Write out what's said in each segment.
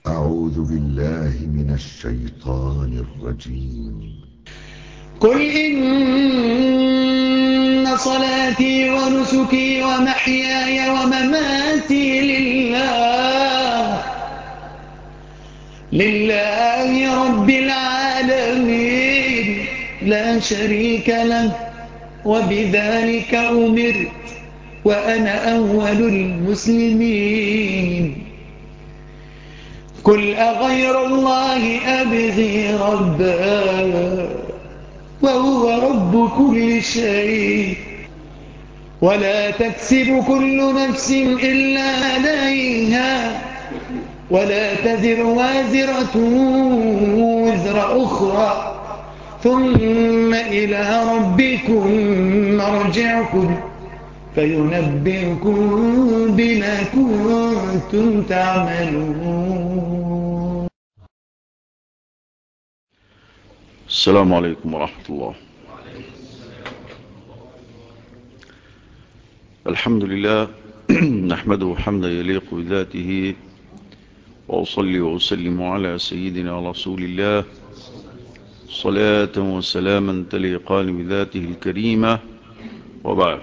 أعوذ بالله من الشيطان الرجيم قل إن صلاتي ونسكي ومحياي ومماتي لله لله رب العالمين لا شريك له وبذلك أمرت وأنا أول المسلمين قل أغير الله أبغي ربا وهو رب كل شيء ولا تكسب كل نفس إلا عليها ولا تذر وازرة وزر أخرى ثم إلى ربكم مرجعكم فينبئكم بما كنتم تعملون السلام عليكم ورحمة الله الحمد لله نحمده حمدا يليق بذاته وأصلي وأسلم على سيدنا رسول الله صلاة وسلاما تليقان بذاته الكريمة وبعد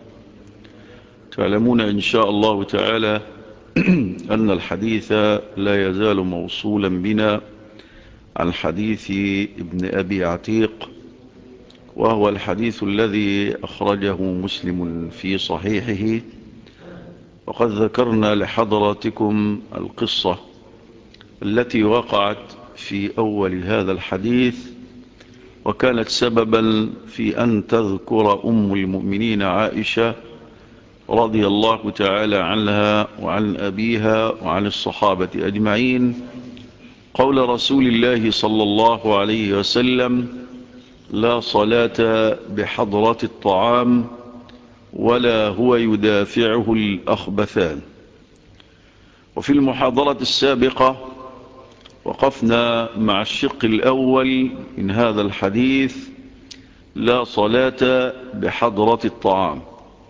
تعلمون إن شاء الله تعالى أن الحديث لا يزال موصولا بنا عن حديث ابن أبي عتيق وهو الحديث الذي أخرجه مسلم في صحيحه وقد ذكرنا لحضراتكم القصة التي وقعت في أول هذا الحديث وكانت سببا في أن تذكر أم المؤمنين عائشة رضي الله تعالى عنها وعن أبيها وعن الصحابة أجمعين قول رسول الله صلى الله عليه وسلم لا صلاة بحضرة الطعام ولا هو يدافعه الأخبثان وفي المحاضرة السابقة وقفنا مع الشق الأول من هذا الحديث لا صلاة بحضرة الطعام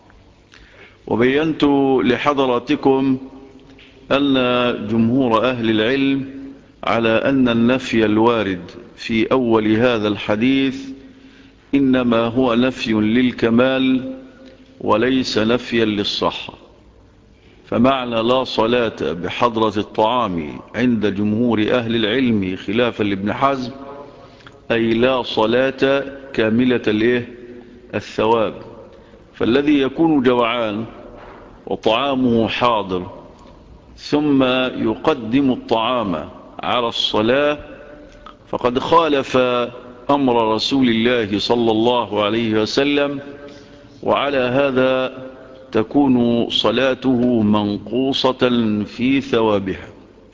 وبينت لحضراتكم أن جمهور أهل العلم على أن النفي الوارد في أول هذا الحديث إنما هو نفي للكمال وليس نفيا للصحة فمعنى لا صلاة بحضرة الطعام عند جمهور أهل العلم خلافا لابن حزم أي لا صلاة كاملة الايه الثواب فالذي يكون جوعان وطعامه حاضر ثم يقدم الطعام على الصلاة فقد خالف أمر رسول الله صلى الله عليه وسلم وعلى هذا تكون صلاته منقوصة في ثوابها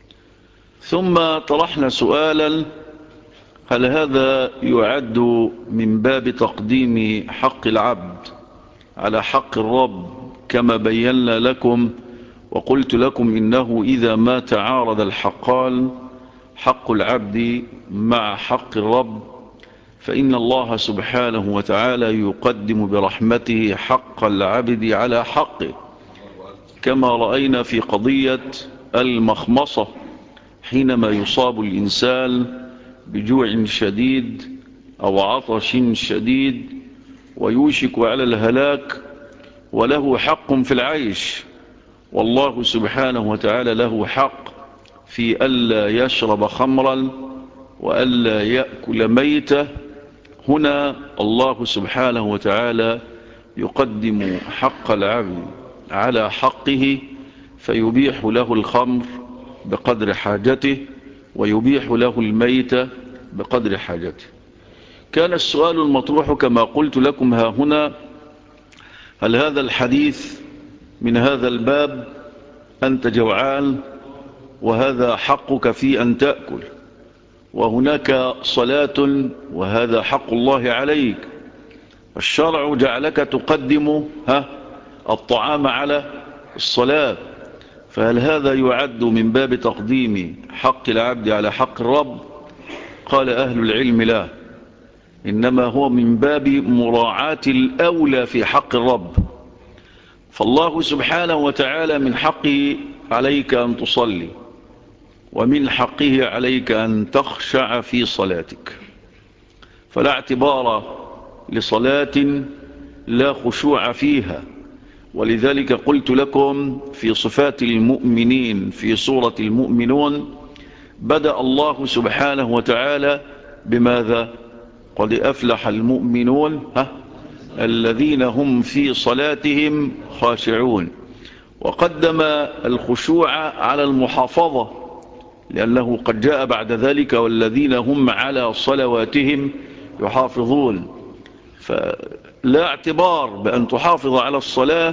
ثم طرحنا سؤالا هل هذا يعد من باب تقديم حق العبد على حق الرب كما بينا لكم وقلت لكم إنه إذا ما تعارض الحقان حق العبد مع حق الرب فإن الله سبحانه وتعالى يقدم برحمته حق العبد على حقه كما رأينا في قضية المخمصة حينما يصاب الإنسان بجوع شديد أو عطش شديد ويوشك على الهلاك وله حق في العيش والله سبحانه وتعالى له حق في ألا يشرب خمرا وألا يأكل ميتة هنا الله سبحانه وتعالى يقدم حق العبد على حقه فيبيح له الخمر بقدر حاجته ويبيح له الميتة بقدر حاجته كان السؤال المطروح كما قلت لكم ها هنا هل هذا الحديث من هذا الباب أنت جوعان وهذا حقك في أن تأكل وهناك صلاة وهذا حق الله عليك الشرع جعلك تقدم ها الطعام على الصلاة فهل هذا يعد من باب تقديم حق العبد على حق الرب قال أهل العلم لا إنما هو من باب مراعاة الأولى في حق الرب فالله سبحانه وتعالى من حقه عليك أن تصلي ومن حقه عليك أن تخشع في صلاتك فلا اعتبار لصلاة لا خشوع فيها ولذلك قلت لكم في صفات المؤمنين في سورة المؤمنون بدأ الله سبحانه وتعالى بماذا قد أفلح المؤمنون ها الذين هم في صلاتهم خاشعون وقدم الخشوع على المحافظة لأنه قد جاء بعد ذلك والذين هم على صلواتهم يحافظون فلا اعتبار بأن تحافظ على الصلاة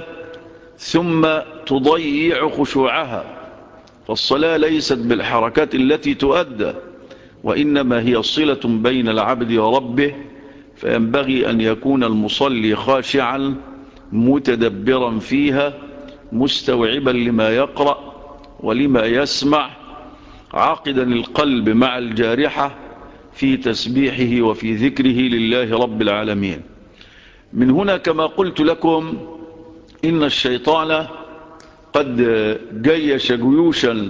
ثم تضيع خشوعها فالصلاة ليست بالحركات التي تؤدى وإنما هي صلة بين العبد وربه فينبغي أن يكون المصلي خاشعا متدبرا فيها مستوعبا لما يقرأ ولما يسمع عاقدا القلب مع الجارحة في تسبيحه وفي ذكره لله رب العالمين من هنا كما قلت لكم إن الشيطان قد جيش جيوشا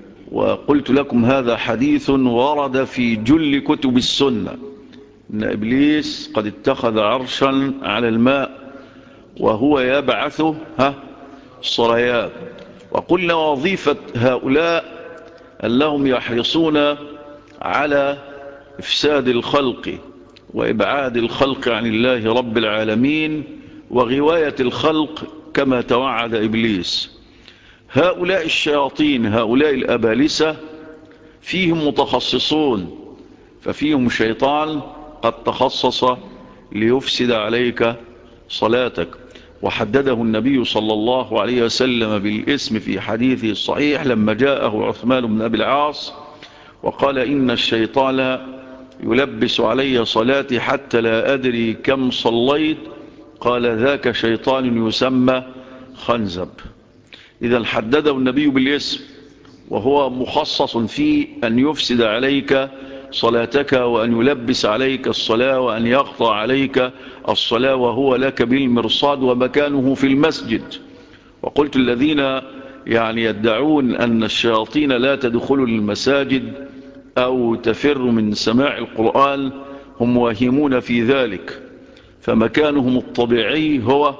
وقلت لكم هذا حديث ورد في جل كتب السنة إن إبليس قد اتخذ عرشا على الماء وهو يبعث ها الصريات وقلنا وظيفة هؤلاء أنهم يحرصون على إفساد الخلق وإبعاد الخلق عن الله رب العالمين وغواية الخلق كما توعد إبليس هؤلاء الشياطين هؤلاء الأبالسة فيهم متخصصون ففيهم شيطان قد تخصص ليفسد عليك صلاتك وحدده النبي صلى الله عليه وسلم بالاسم في حديثه الصحيح لما جاءه عثمان بن أبي العاص وقال إن الشيطان يلبس علي صلاتي حتى لا أدري كم صليت قال ذاك شيطان يسمى خنزب إذا حدده النبي بالاسم وهو مخصص في أن يفسد عليك صلاتك وأن يلبس عليك الصلاة وأن يقطع عليك الصلاة وهو لك بالمرصاد ومكانه في المسجد وقلت الذين يعني يدعون أن الشياطين لا تدخل المساجد أو تفر من سماع القرآن هم واهمون في ذلك فمكانهم الطبيعي هو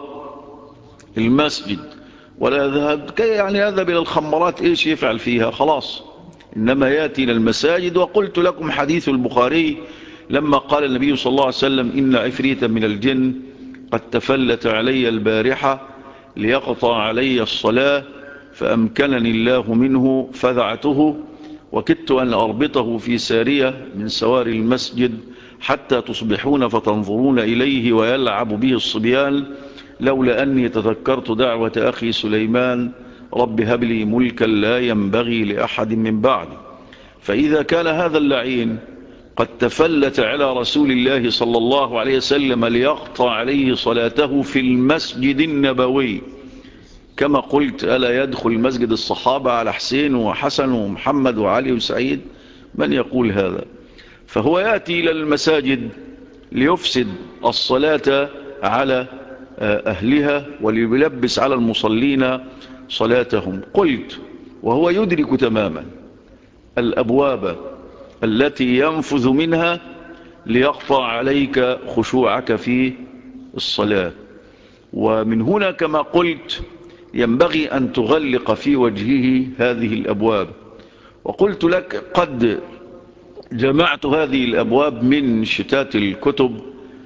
المسجد ولا ذهب يعني يذهب إلى الخمرات إيش يفعل فيها خلاص إنما يأتي إلى المساجد وقلت لكم حديث البخاري لما قال النبي صلى الله عليه وسلم إن عفريتا من الجن قد تفلت علي البارحة ليقطع علي الصلاة فأمكنني الله منه فذعته وكدت أن أربطه في سارية من سوار المسجد حتى تصبحون فتنظرون إليه ويلعب به الصبيان لولا أني تذكرت دعوة أخي سليمان رب هب لي ملكا لا ينبغي لأحد من بعد فإذا كان هذا اللعين قد تفلت على رسول الله صلى الله عليه وسلم ليقطع عليه صلاته في المسجد النبوي كما قلت ألا يدخل مسجد الصحابة على حسين وحسن ومحمد وعلي وسعيد من يقول هذا فهو يأتي إلى المساجد ليفسد الصلاة على أهلها وليلبس على المصلين صلاتهم قلت وهو يدرك تماما الأبواب التي ينفذ منها ليقطع عليك خشوعك في الصلاة ومن هنا كما قلت ينبغي أن تغلق في وجهه هذه الأبواب وقلت لك قد جمعت هذه الأبواب من شتات الكتب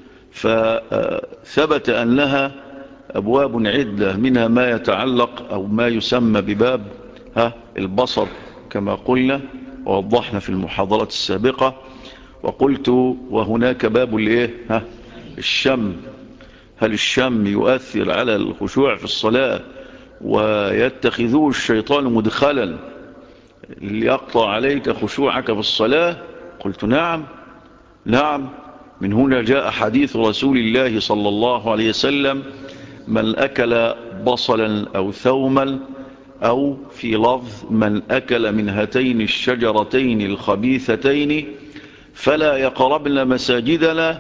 فثبت أنها أبواب عدة منها ما يتعلق أو ما يسمى بباب ها البصر كما قلنا ووضحنا في المحاضرات السابقة وقلت وهناك باب الايه ها الشم هل الشم يؤثر على الخشوع في الصلاة ويتخذوه الشيطان مدخلا ليقطع عليك خشوعك في الصلاة قلت نعم نعم من هنا جاء حديث رسول الله صلى الله عليه وسلم من أكل بصلا أو ثوما أو في لفظ من أكل من هاتين الشجرتين الخبيثتين فلا يقربن مساجدنا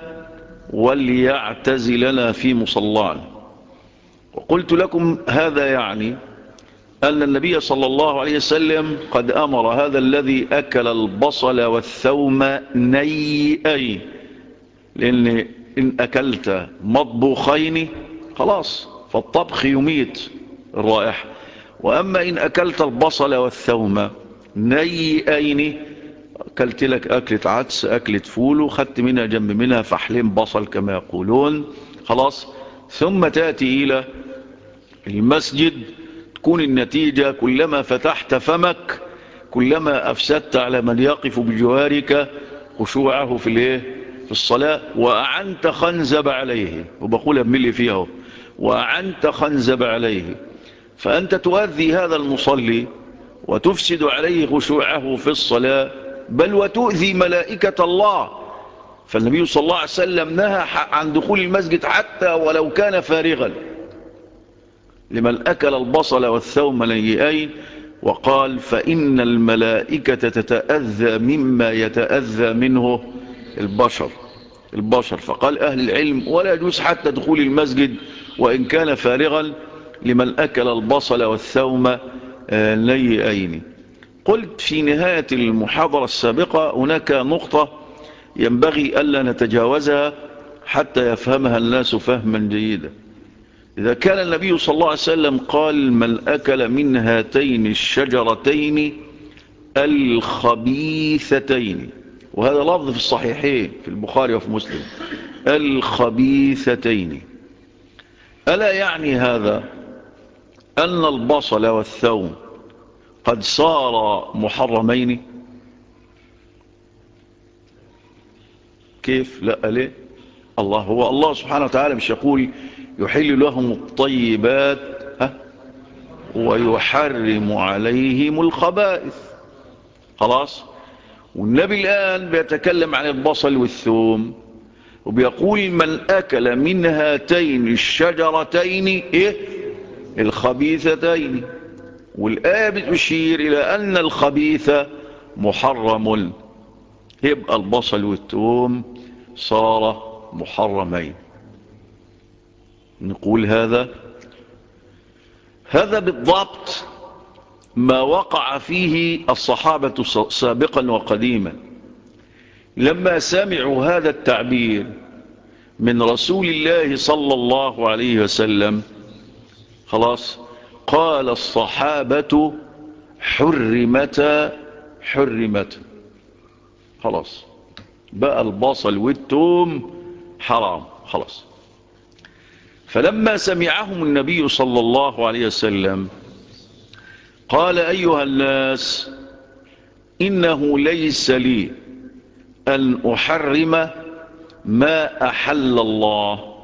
وليعتزلنا في مصلان وقلت لكم هذا يعني أن النبي صلى الله عليه وسلم قد أمر هذا الذي أكل البصل والثوم نيئين لأن إن أكلت مطبوخين خلاص فالطبخ يميت الرائحة وأما إن أكلت البصل والثوم نيئين أكلت لك أكلة عدس أكلة فول وخدت منها جنب منها فحلين بصل كما يقولون خلاص ثم تأتي إلى المسجد تكون النتيجة كلما فتحت فمك كلما أفسدت على من يقف بجوارك خشوعه في الايه في الصلاة وأعنت خنزب عليه وبقول بملي فيها وأعنت خنزب عليه فأنت تؤذي هذا المصلي وتفسد عليه خشوعه في الصلاة بل وتؤذي ملائكة الله فالنبي صلى الله عليه وسلم نهى عن دخول المسجد حتى ولو كان فارغا لمن أكل البصل والثوم نيئين وقال فإن الملائكة تتأذى مما يتأذى منه البشر البشر فقال أهل العلم ولا يجوز حتى دخول المسجد وإن كان فارغا لمن أكل البصل والثوم نيئين قلت في نهاية المحاضرة السابقة هناك نقطة ينبغي ألا نتجاوزها حتى يفهمها الناس فهما جيدا إذا كان النبي صلى الله عليه وسلم قال من أكل من هاتين الشجرتين الخبيثتين وهذا لفظ في الصحيحين في البخاري وفي مسلم الخبيثتين ألا يعني هذا أن البصل والثوم قد صار محرمين كيف لا ليه الله هو الله سبحانه وتعالى مش يقول يحل لهم الطيبات ها ويحرم عليهم الخبائث خلاص والنبي الآن بيتكلم عن البصل والثوم وبيقول من أكل من هاتين الشجرتين إيه الخبيثتين والآية بتشير إلى أن الخبيث محرم يبقى البصل والثوم صار محرمين نقول هذا هذا بالضبط ما وقع فيه الصحابة سابقا وقديما لما سمعوا هذا التعبير من رسول الله صلى الله عليه وسلم خلاص قال الصحابة حرمتا حرمتا خلاص بقى البصل والتوم حرام خلاص فلما سمعهم النبي صلى الله عليه وسلم قال أيها الناس إنه ليس لي أن أحرم ما أحل الله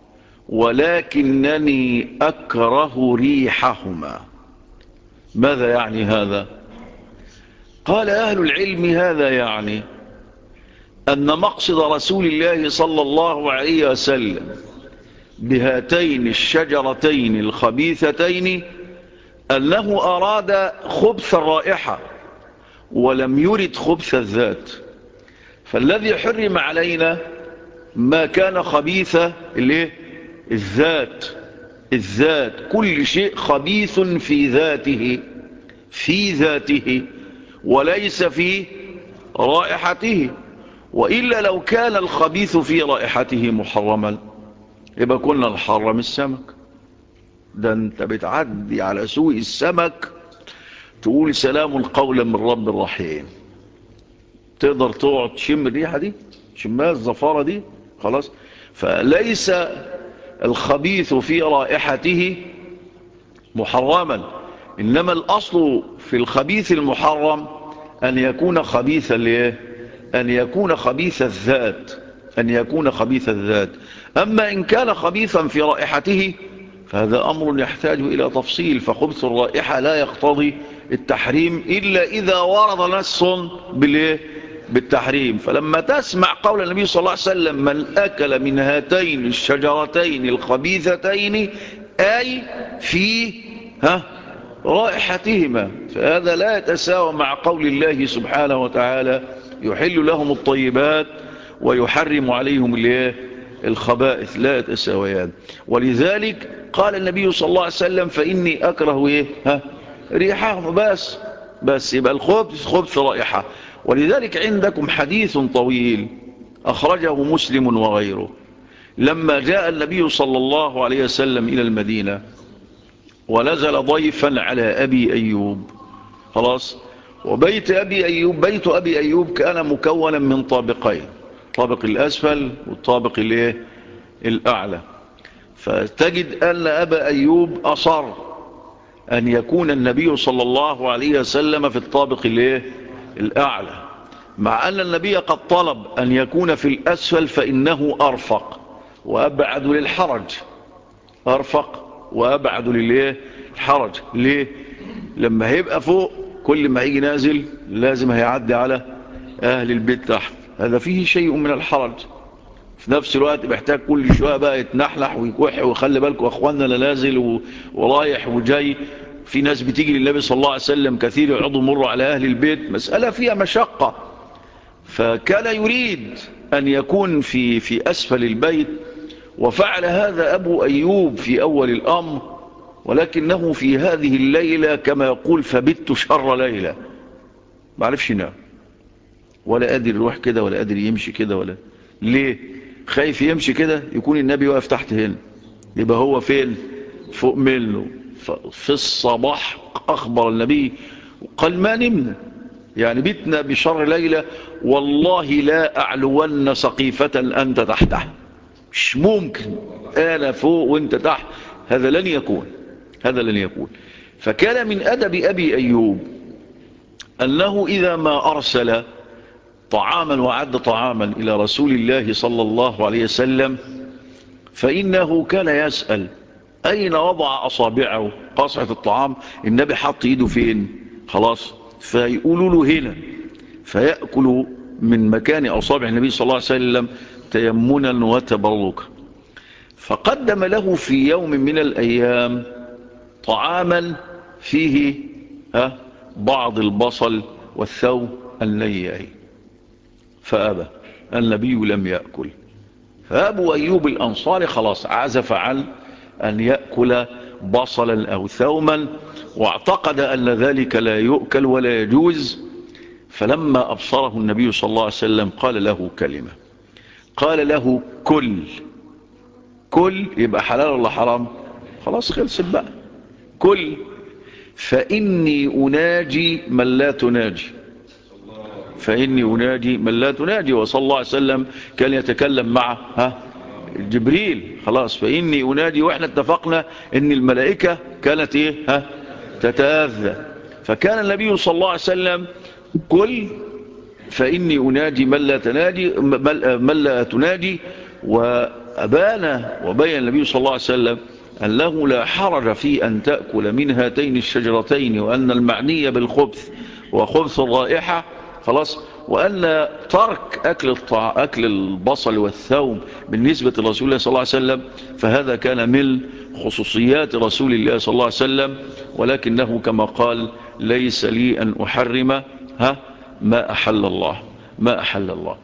ولكنني أكره ريحهما ماذا يعني هذا قال أهل العلم هذا يعني أن مقصد رسول الله صلى الله عليه وسلم بهاتين الشجرتين الخبيثتين أنه أراد خبث الرائحة ولم يرد خبث الذات فالذي حرم علينا ما كان خبيث الذات الذات كل شيء خبيث في ذاته في ذاته وليس في رائحته وإلا لو كان الخبيث في رائحته محرما يبقى كنا نحرم السمك ده انت بتعدي على سوق السمك تقول سلام القول من رب الرحيم تقدر تقعد تشم الريحة دي تشمها الزفارة دي خلاص فليس الخبيث في رائحته محرما إنما الأصل في الخبيث المحرم أن يكون خبيث الايه أن يكون خبيث الذات أن يكون خبيث الذات أما إن كان خبيثا في رائحته فهذا أمر يحتاج إلى تفصيل فخبث الرائحة لا يقتضي التحريم إلا إذا ورد نص بالتحريم فلما تسمع قول النبي صلى الله عليه وسلم من أكل من هاتين الشجرتين الخبيثتين أي في ها رائحتهما فهذا لا يتساوى مع قول الله سبحانه وتعالى يحل لهم الطيبات ويحرم عليهم الايه الخبائث لا يتساويان ولذلك قال النبي صلى الله عليه وسلم فإني أكره إيه ها ريحه بس بس يبقى الخبز خبز رائحة ولذلك عندكم حديث طويل أخرجه مسلم وغيره لما جاء النبي صلى الله عليه وسلم إلى المدينة ونزل ضيفا على أبي أيوب خلاص وبيت أبي أيوب بيت أبي أيوب كان مكونا من طابقين طابق الأسفل والطابق الأعلى فتجد أن أبا أيوب أصر أن يكون النبي صلى الله عليه وسلم في الطابق الأعلى مع أن النبي قد طلب أن يكون في الأسفل فإنه أرفق وأبعد للحرج أرفق وأبعد للحرج ليه لما هيبقى فوق كل ما يجي نازل لازم هيعدي على أهل البيت تحت هذا فيه شيء من الحرج في نفس الوقت بيحتاج كل شوية بقى يتنحلح ويكوح ويخلي بالكم أخواننا لا نازل ورايح وجاي في ناس بتيجي للنبي صلى الله عليه وسلم كثير يعضوا مروا على أهل البيت مسألة فيها مشقة فكان يريد أن يكون في, في أسفل البيت وفعل هذا أبو أيوب في أول الأمر ولكنه في هذه الليلة كما يقول فبت شر ليلة ما عرفش ينام ولا قادر يروح كده ولا قادر يمشي كده ولا ليه خايف يمشي كده يكون النبي واقف تحت هنا يبقى هو فين فوق منه في الصباح أخبر النبي قال ما نمنا يعني بيتنا بشر ليلة والله لا أعلون سقيفة أنت تحتها مش ممكن أنا فوق وانت تحت هذا لن يكون هذا لن يكون فكان من أدب أبي أيوب أنه إذا ما أرسل طعاما وعد طعاما إلى رسول الله صلى الله عليه وسلم فإنه كان يسأل أين وضع أصابعه قصعة الطعام النبي حط يده فين خلاص فيقولوا له هنا فيأكل من مكان أصابع النبي صلى الله عليه وسلم تيمنا وتبركا فقدم له في يوم من الأيام طعاما فيه ها بعض البصل والثوم النيئين فأبى النبي لم يأكل فأبو أيوب الأنصاري خلاص عزف عن أن يأكل بصلا أو ثوما واعتقد أن ذلك لا يؤكل ولا يجوز فلما أبصره النبي صلى الله عليه وسلم قال له كلمة قال له كل كل يبقى حلال ولا حرام خلاص خلصت بقى كل فإني أناجي من لا تناجي فإني أناجي من لا تناجي وصلى الله عليه وسلم كان يتكلم مع ها جبريل خلاص فإني أناجي وإحنا اتفقنا أن الملائكة كانت إيه ها تتأذى فكان النبي صلى الله عليه وسلم كل فإني أناجي من لا تناجي من لا تناجي وأبان وبين النبي صلى الله عليه وسلم أنه لا حرج في أن تأكل من هاتين الشجرتين وأن المعنية بالخبث وخبث الرائحة خلاص وأن ترك أكل, الطع... أكل البصل والثوم بالنسبة لرسول الله صلى الله عليه وسلم فهذا كان من خصوصيات رسول الله صلى الله عليه وسلم ولكنه كما قال ليس لي أن أحرم ها ما أحل الله ما أحل الله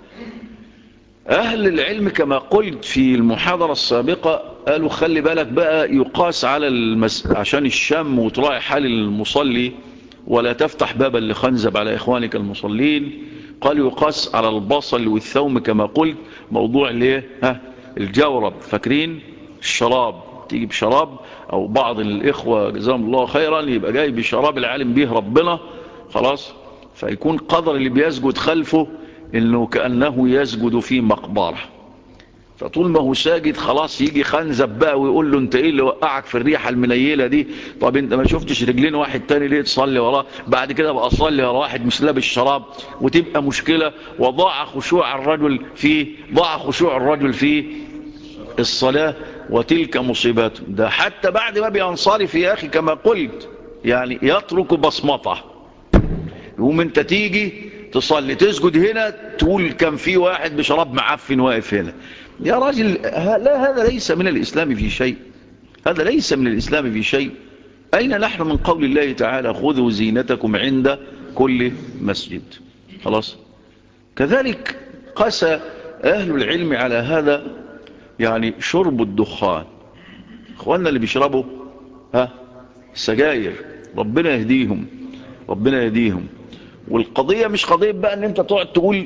أهل العلم كما قلت في المحاضرة السابقة قالوا خلي بالك بقى يقاس على المس... عشان الشم وتراعي حال المصلي ولا تفتح بابا لخنزب على إخوانك المصلين قال يقاس على البصل والثوم كما قلت موضوع ليه ها الجورب فاكرين الشراب تيجي بشراب أو بعض الإخوة جزاهم الله خيرا يبقى جاي بشراب العالم به ربنا خلاص فيكون قدر اللي بيسجد خلفه انه كأنه يسجد في مقبرة فطول ما هو ساجد خلاص يجي خنزب بقى ويقول له انت ايه اللي وقعك في الريحة المنيلة دي طب انت ما شفتش رجلين واحد تاني ليه تصلي وراه بعد كده بقى اصلي ورا واحد مش لابس شراب وتبقى مشكلة وضاع خشوع الرجل في ضاع خشوع الرجل في الصلاة وتلك مصيبات ده حتى بعد ما بينصرف يا اخي كما قلت يعني يترك بصمته يقوم انت تيجي تصلي تسجد هنا تقول كان في واحد بشراب معفن واقف هنا يا راجل لا هذا ليس من الإسلام في شيء هذا ليس من الإسلام في شيء أين نحن من قول الله تعالى خذوا زينتكم عند كل مسجد خلاص كذلك قاس أهل العلم على هذا يعني شرب الدخان اخواننا اللي بيشربوا ها سجاير ربنا يهديهم ربنا يهديهم والقضية مش قضية بقى ان انت تقعد تقول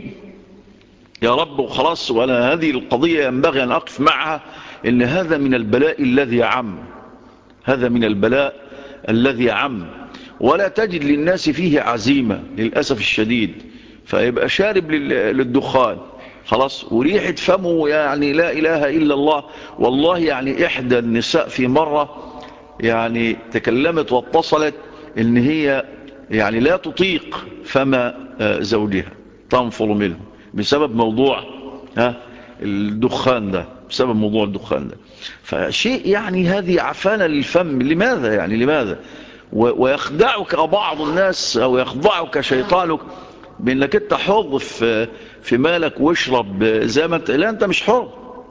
يا رب وخلاص وانا هذه القضية ينبغي ان اقف معها ان هذا من البلاء الذي عم هذا من البلاء الذي عم ولا تجد للناس فيه عزيمة للأسف الشديد فيبقى شارب للدخان خلاص وريحة فمه يعني لا إله إلا الله والله يعني إحدى النساء في مرة يعني تكلمت واتصلت إن هي يعني لا تطيق فم زوجها تنفر منه بسبب موضوع ها الدخان ده بسبب موضوع الدخان ده فشيء يعني هذه عفانة للفم لماذا يعني لماذا ويخدعك بعض الناس أو يخضعك شيطانك بأنك أنت حر في, في مالك واشرب زي ما أنت لا أنت مش حر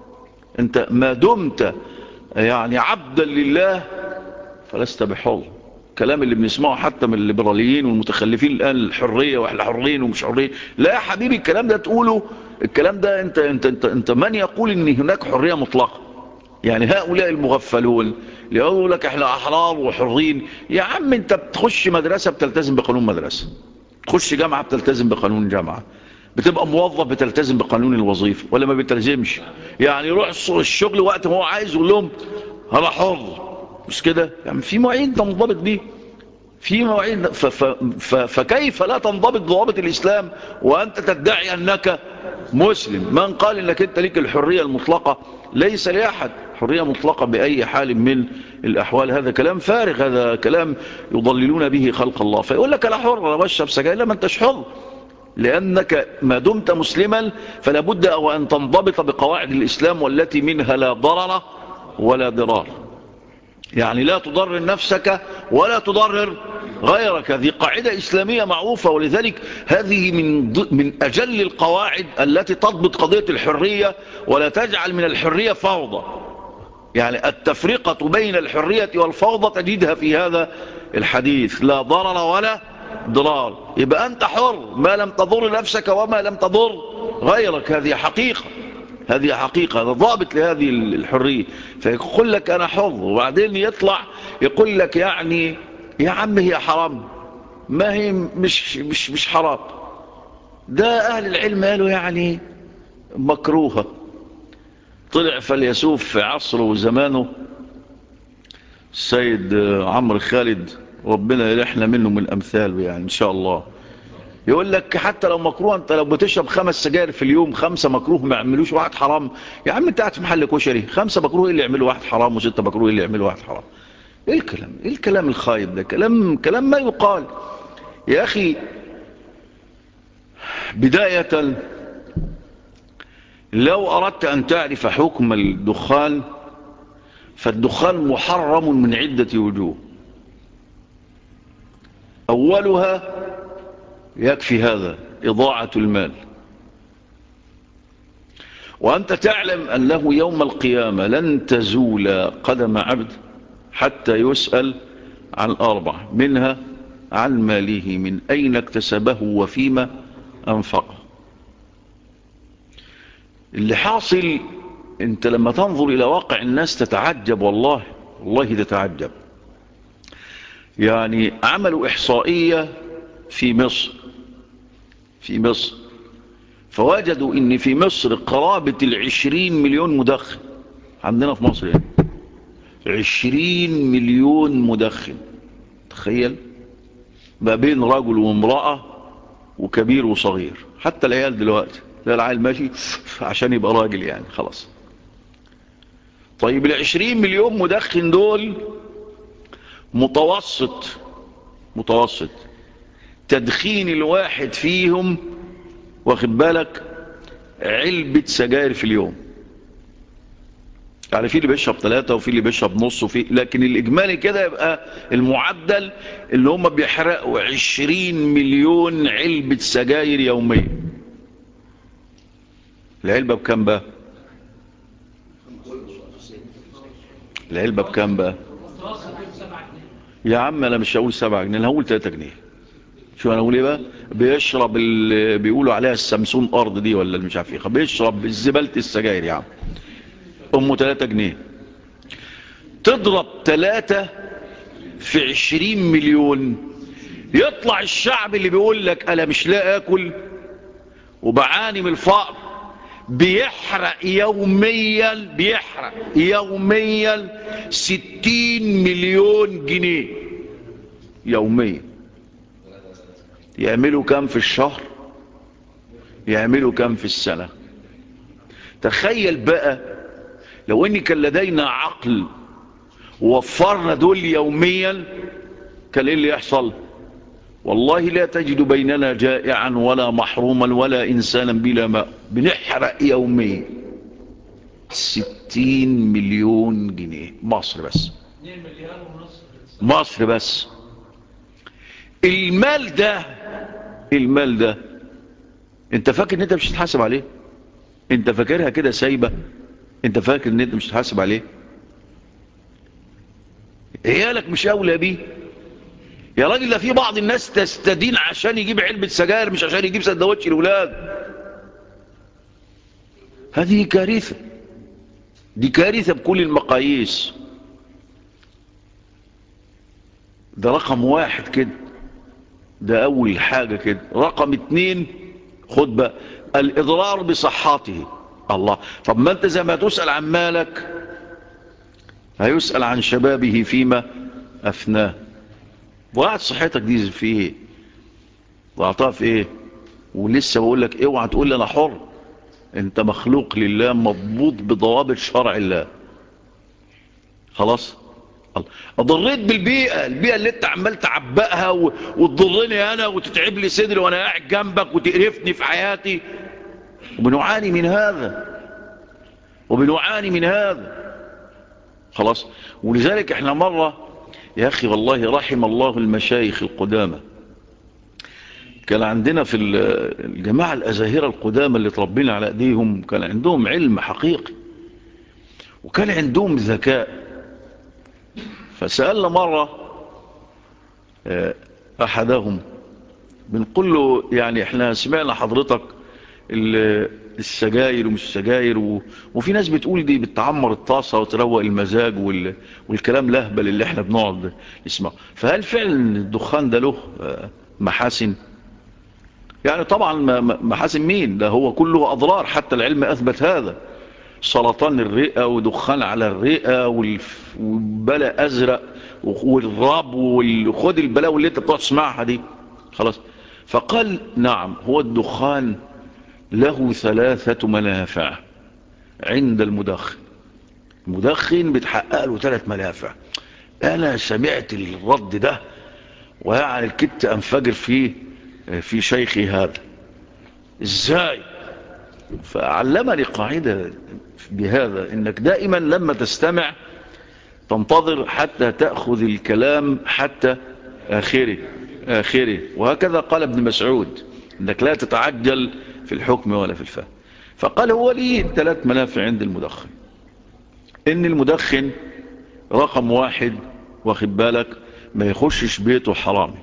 أنت ما دمت يعني عبدا لله فلست بحر الكلام اللي بنسمعه حتى من الليبراليين والمتخلفين الآن الحرية وإحنا حرين ومش حرين لا يا حبيبي الكلام ده تقوله الكلام ده انت, انت, انت, انت من يقول ان هناك حرية مطلقة يعني هؤلاء المغفلون اللي يقولوا لك احنا احرار وحرين يا عم انت بتخش مدرسة بتلتزم بقانون مدرسة تخش جامعة بتلتزم بقانون جامعة بتبقى موظف بتلتزم بقانون الوظيفة ولا ما بتلزمش يعني يروح الشغل وقت ما هو عايز يقول لهم انا حر مش كده يعني في مواعيد تنضبط بيه في مواعيد فكيف لا تنضبط ضوابط الإسلام وأنت تدعي أنك مسلم من قال أنك أنت لك الحرية المطلقة ليس لأحد حرية مطلقة بأي حال من الأحوال هذا كلام فارغ هذا كلام يضللون به خلق الله فيقول لك لا حر لا بشرب سجاير لا ما انتش حر لأنك ما دمت مسلما فلا بد أن تنضبط بقواعد الإسلام والتي منها لا ضرر ولا ضرار يعني لا تضرر نفسك ولا تضرر غيرك هذه قاعدة إسلامية معروفة ولذلك هذه من, من أجل القواعد التي تضبط قضية الحرية ولا تجعل من الحرية فوضى يعني التفرقة بين الحرية والفوضى تجدها في هذا الحديث لا ضرر ولا ضرار يبقى أنت حر ما لم تضر نفسك وما لم تضر غيرك هذه حقيقة هذه حقيقة هذا ضابط لهذه الحرية فيقول لك أنا حر وبعدين يطلع يقول لك يعني يا عم هي حرام ما هي مش, مش, مش حرام ده أهل العلم قالوا يعني مكروهة طلع فاليسوف في عصره وزمانه السيد عمرو خالد ربنا يرحنا منه من أمثاله يعني إن شاء الله يقول لك حتى لو مكروه انت لو بتشرب خمس سجاير في اليوم خمسة مكروه ما يعملوش واحد حرام يا عم انت قاعد في محل كشري خمسة مكروه ايه اللي يعملوا واحد حرام وستة مكروه ايه اللي يعملوا واحد حرام ايه الكلام ايه الكلام الخايب ده كلام كلام ما يقال يا اخي بداية لو اردت ان تعرف حكم الدخان فالدخان محرم من عدة وجوه اولها يكفي هذا إضاعة المال وأنت تعلم أنه يوم القيامة لن تزول قدم عبد حتى يسأل عن أربع منها عن ماله من أين اكتسبه وفيما أنفقه اللي حاصل انت لما تنظر إلى واقع الناس تتعجب والله والله تتعجب يعني عملوا إحصائية في مصر في مصر فوجدوا ان في مصر قرابة العشرين مليون مدخن عندنا في مصر يعني عشرين مليون مدخن تخيل ما بين رجل وامرأة وكبير وصغير حتى العيال دلوقتي لا العيال ماشي عشان يبقى راجل يعني خلاص طيب العشرين مليون مدخن دول متوسط متوسط تدخين الواحد فيهم واخد بالك علبة سجاير في اليوم يعني في اللي بيشرب ثلاثة وفي اللي بيشرب نص وفي لكن الإجمالي كده يبقى المعدل اللي هم بيحرقوا عشرين مليون علبة سجاير يوميا العلبة بكام بقى العلبة بكام بقى يا عم انا مش هقول سبعة جنيه انا هقول تلاتة جنيه شو انا اقول ايه بقى بيشرب اللي بيقولوا عليها السمسون ارض دي ولا مش عارف ايه بيشرب زبالة السجاير يا عم امه 3 جنيه تضرب 3 في عشرين مليون يطلع الشعب اللي بيقول لك انا مش لاقي اكل وبعاني من الفقر بيحرق يوميا بيحرق يوميا ستين مليون جنيه يوميا يعملوا كام في الشهر يعملوا كام في السنة تخيل بقى لو ان كان لدينا عقل ووفرنا دول يوميا كان ايه اللي يحصل والله لا تجد بيننا جائعا ولا محروما ولا إنسانا بلا ماء بنحرق يوميا ستين مليون جنيه مصر بس مصر بس المال ده المال ده انت فاكر ان انت مش هتحاسب عليه انت فاكرها كده سايبة انت فاكر ان انت مش هتحاسب عليه عيالك مش اولى بيه يا راجل ده في بعض الناس تستدين عشان يجيب علبة سجاير مش عشان يجيب سندوتش الولاد هذه كارثة دي كارثة بكل المقاييس ده رقم واحد كده ده اول حاجة كده رقم اتنين خد بقى الاضرار بصحاته الله طب ما انت زي ما تسأل عن مالك هيسأل عن شبابه فيما افناه ضاعت صحتك دي في ايه ضاعتها في ايه ولسه بقول لك اوعى تقول لي انا حر انت مخلوق لله مضبوط بضوابط شرع الله خلاص اضريت بالبيئة البيئة اللي انت عمال تعبقها وتضرني انا وتتعب لي صدري وانا قاعد جنبك وتقرفني في حياتي وبنعاني من هذا وبنعاني من هذا خلاص ولذلك احنا مرة يا أخي والله رحم الله المشايخ القدامى كان عندنا في الجماعة الأزاهرة القدامى اللي تربينا على أيديهم كان عندهم علم حقيقي وكان عندهم ذكاء فسألنا مرة أحدهم بنقول له يعني احنا سمعنا حضرتك السجاير ومش السجاير و... وفي ناس بتقول دي بتعمر الطاسة وتروق المزاج وال... والكلام لهبل اللي احنا بنقعد نسمعه فهل فعلا الدخان ده له محاسن يعني طبعا محاسن مين ده هو كله أضرار حتى العلم أثبت هذا سرطان الرئة ودخان على الرئة والبلاء أزرق والراب وخد البلاء اللي انت بتقعد تسمعها دي خلاص فقال نعم هو الدخان له ثلاثة منافع عند المدخن المدخن بتحقق له ثلاث منافع انا سمعت الرد ده ويعني الكت انفجر فيه في شيخي هذا ازاي فعلمني قاعدة بهذا انك دائما لما تستمع تنتظر حتى تأخذ الكلام حتى آخره آخره وهكذا قال ابن مسعود انك لا تتعجل في الحكم ولا في الفهم فقال هو لي ثلاث منافع عند المدخن ان المدخن رقم واحد واخد بالك ما يخشش بيته حرامي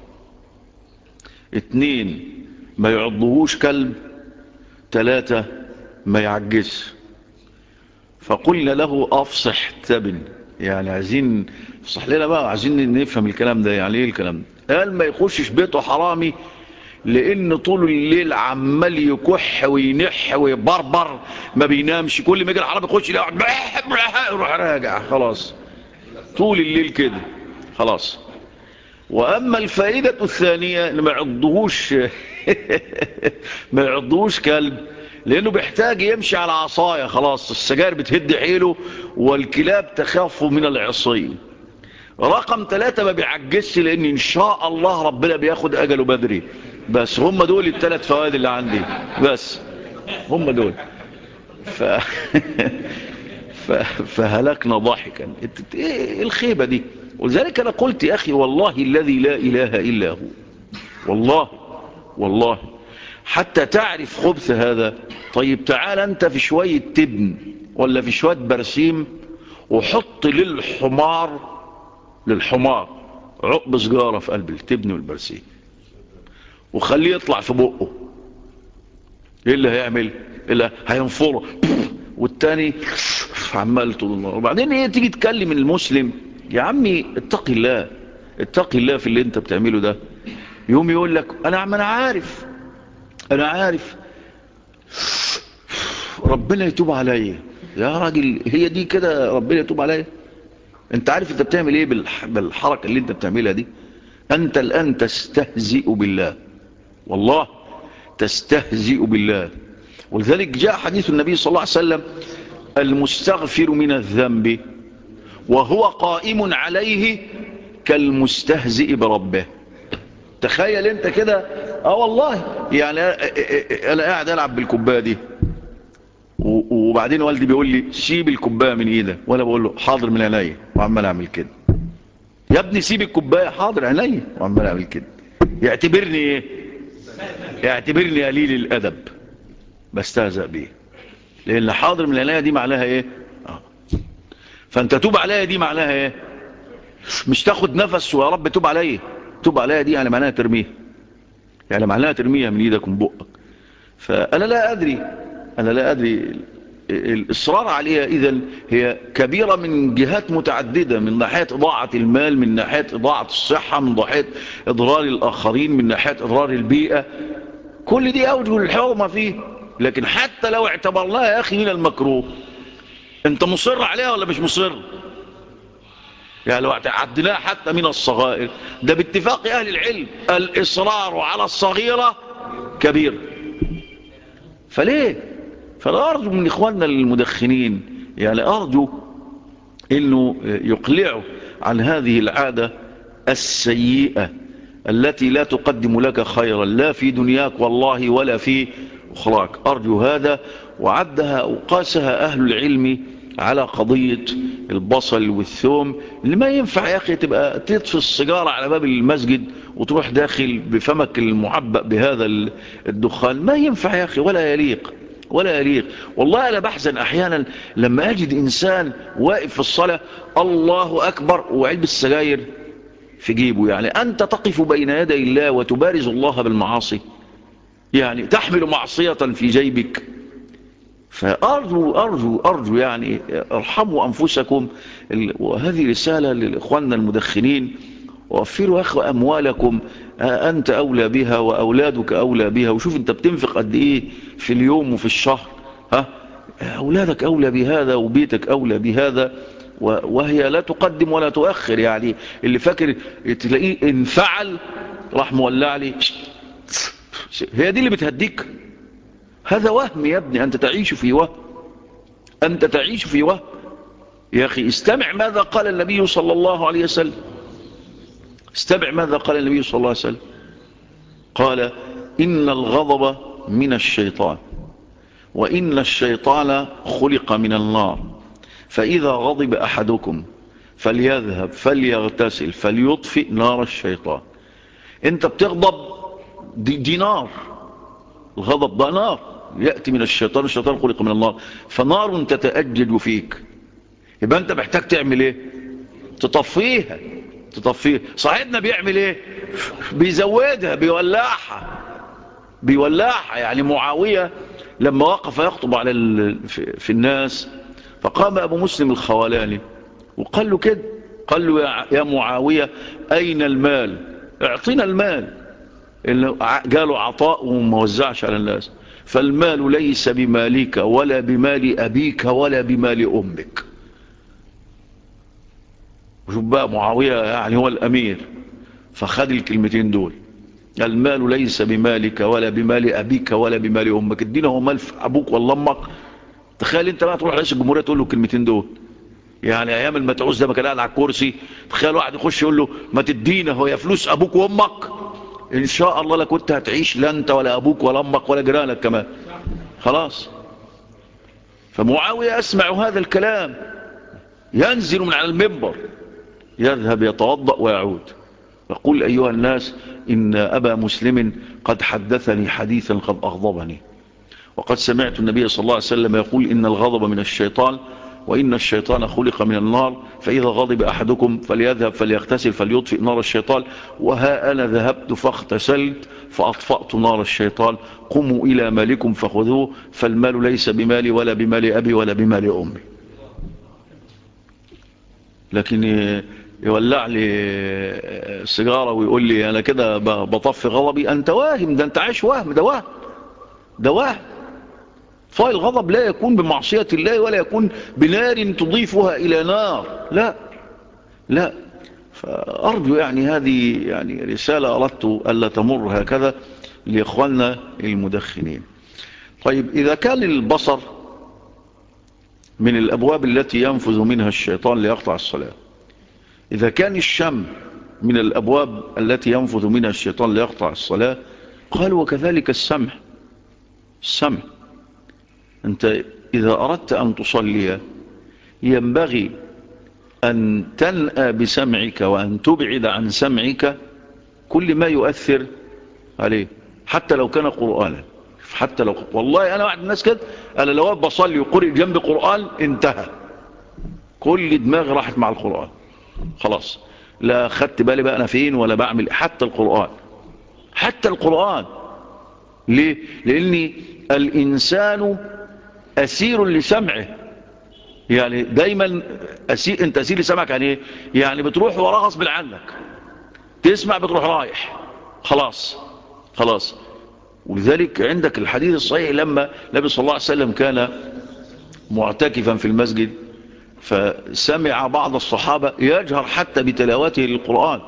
اتنين ما يعضهوش كلب تلاتة ما يعجز فقلنا له افصح تبن يعني عايزين افصح لنا بقى عايزين نفهم الكلام ده يعني ايه الكلام ده قال ما يخشش بيته حرامي لان طول الليل عمال يكح وينح ويبربر ما بينامش كل ما يجي العربي يخش يقعد يروح راجع خلاص طول الليل كده خلاص واما الفائدة الثانية ان ما يعضهوش ما يعضهوش كلب لانه بيحتاج يمشي على عصاية خلاص السجاير بتهد حيله والكلاب تخاف من العصي رقم ثلاثة ما بيعجزش لان ان شاء الله ربنا بياخد اجله بدري بس هم دول الثلاث فوائد اللي عندي بس هم دول ف... ف... فهلكنا ضاحكا ايه الخيبة دي ولذلك انا قلت يا اخي والله الذي لا اله الا هو والله والله حتى تعرف خبث هذا طيب تعال انت في شوية تبن ولا في شوية برسيم وحط للحمار للحمار عقب سجارة في قلب التبن والبرسيم وخليه يطلع في بقه ايه اللي هيعمل ايه اللي هينفره والتاني عمال طول النهار وبعدين ايه تيجي تكلم المسلم يا عمي اتق الله اتقي الله في اللي انت بتعمله ده يوم يقول لك انا ما انا عارف انا عارف ربنا يتوب عليا يا راجل هي دي كده ربنا يتوب عليا انت عارف انت بتعمل ايه بالح- بالحركة اللي انت بتعملها دي انت الان تستهزئ بالله والله تستهزئ بالله ولذلك جاء حديث النبي صلى الله عليه وسلم المستغفر من الذنب وهو قائم عليه كالمستهزئ بربه تخيل انت كده اه والله يعني انا قاعد العب بالكوبايه دي و- وبعدين والدي بيقول لي سيب الكوبايه من ايدك وانا بقول له حاضر من عينيا وعمال اعمل كده يا ابني سيب الكوبايه حاضر عينيا وعمال اعمل كده يعتبرني ايه يعتبرني قليل الادب بستهزأ بيه لان حاضر من عينيا دي معناها ايه آه. فانت توب عليا دي معناها ايه مش تاخد نفس ويا رب توب عليا توب عليا دي يعني معناها ترميها يعني معناها ترميها من ايدك ومن بقك فانا لا ادري انا لا ادري الاصرار عليها اذا هي كبيرة من جهات متعددة من ناحية اضاعة المال من ناحية اضاعة الصحة من ناحية اضرار الاخرين من ناحية اضرار البيئة كل دي اوجه الحرمة فيه لكن حتى لو اعتبرناها يا اخي من المكروه انت مصر عليها ولا مش مصر يعني لو عدناها حتى من الصغائر ده باتفاق اهل العلم الاصرار على الصغيرة كبير فليه فلا ارجو من اخواننا المدخنين يعني ارجو انه يقلعوا عن هذه العادة السيئة التي لا تقدم لك خيرا لا في دنياك والله ولا في اخراك ارجو هذا وعدها وقاسها اهل العلم على قضية البصل والثوم اللي ما ينفع يا أخي تبقى تطفي السيجارة على باب المسجد وتروح داخل بفمك المعبأ بهذا الدخان ما ينفع يا أخي ولا يليق ولا يليق والله أنا بحزن أحيانا لما أجد إنسان واقف في الصلاة الله أكبر وعلب السجاير في جيبه يعني أنت تقف بين يدي الله وتبارز الله بالمعاصي يعني تحمل معصية في جيبك فأرجو أرجو أرجو يعني ارحموا أنفسكم وهذه رسالة لإخواننا المدخنين وفروا أخو أموالكم أنت أولى بها وأولادك أولى بها وشوف أنت بتنفق قد إيه في اليوم وفي الشهر ها أولادك أولى بهذا وبيتك أولى بهذا وهي لا تقدم ولا تؤخر يعني اللي فاكر تلاقيه انفعل راح مولع لي هي دي اللي بتهديك هذا وهم يا ابني أنت تعيش في وهم أنت تعيش في وهم يا أخي استمع ماذا قال النبي صلى الله عليه وسلم استمع ماذا قال النبي صلى الله عليه وسلم قال إن الغضب من الشيطان وإن الشيطان خلق من النار فإذا غضب أحدكم فليذهب فليغتسل فليطفئ نار الشيطان انت بتغضب دي, دي نار الغضب ده نار يأتي من الشيطان الشيطان خلق من النار فنار تتأجج فيك يبقى انت محتاج تعمل ايه تطفيها تطفيها صاحبنا بيعمل ايه بيزودها بيولعها بيولعها يعني معاوية لما وقف يخطب على في الناس فقام ابو مسلم الخولاني وقال له كده قال له يا معاوية اين المال اعطينا المال اللي قالوا عطاء وما وزعش على الناس فالمال ليس بمالك ولا بمال أبيك ولا بمال أمك وشوف بقى معاوية يعني هو الأمير فخد الكلمتين دول المال ليس بمالك ولا بمال أبيك ولا بمال أمك الدين هو مال أبوك ولا أمك تخيل انت بقى تروح رئيس الجمهورية تقول له الكلمتين دول يعني ايام المتعوز ده ما كان قاعد على الكرسي تخيل واحد يخش يقول له ما تدينا هو يا فلوس ابوك وامك ان شاء الله لا كنت هتعيش لا انت ولا ابوك ولا امك ولا جيرانك كمان خلاص فمعاوية اسمع هذا الكلام ينزل من على المنبر يذهب يتوضأ ويعود يقول ايها الناس ان ابا مسلم قد حدثني حديثا قد اغضبني وقد سمعت النبي صلى الله عليه وسلم يقول ان الغضب من الشيطان وإن الشيطان خلق من النار فإذا غضب أحدكم فليذهب فليغتسل فليطفئ نار الشيطان وها أنا ذهبت فاغتسلت فأطفأت نار الشيطان قموا إلى مالكم فخذوه فالمال ليس بمالي ولا بمال أبي ولا بمال أمي لكن يولع لي سيجارة ويقول لي انا كده بطفي غضبي انت واهم ده انت عايش وهم ده وهم ده وهم طفاء الغضب لا يكون بمعصية الله ولا يكون بنار تضيفها الى نار لا لا فأرجو يعني هذه يعني رسالة أردت ألا تمر هكذا لإخواننا المدخنين طيب إذا كان البصر من الأبواب التي ينفذ منها الشيطان ليقطع الصلاة إذا كان الشم من الأبواب التي ينفذ منها الشيطان ليقطع الصلاة قال وكذلك السمع السمع أنت إذا أردت أن تصلي ينبغي أن تنأى بسمعك وأن تبعد عن سمعك كل ما يؤثر عليه حتى لو كان قرآنا حتى لو والله أنا واحد الناس كده أنا لو بصلي وقرئ جنب قرآن انتهى كل دماغ راحت مع القرآن خلاص لا خدت بالي بقى أنا فين ولا بعمل حتى القرآن حتى القرآن ليه لأن الإنسان أسير لسمعه يعني دايما أسير انت أسير لسمعك يعني ايه يعني بتروح وراه غصب عنك تسمع بتروح رايح خلاص خلاص ولذلك عندك الحديث الصحيح لما النبي صلى الله عليه وسلم كان معتكفا في المسجد فسمع بعض الصحابة يجهر حتى بتلاوته للقرآن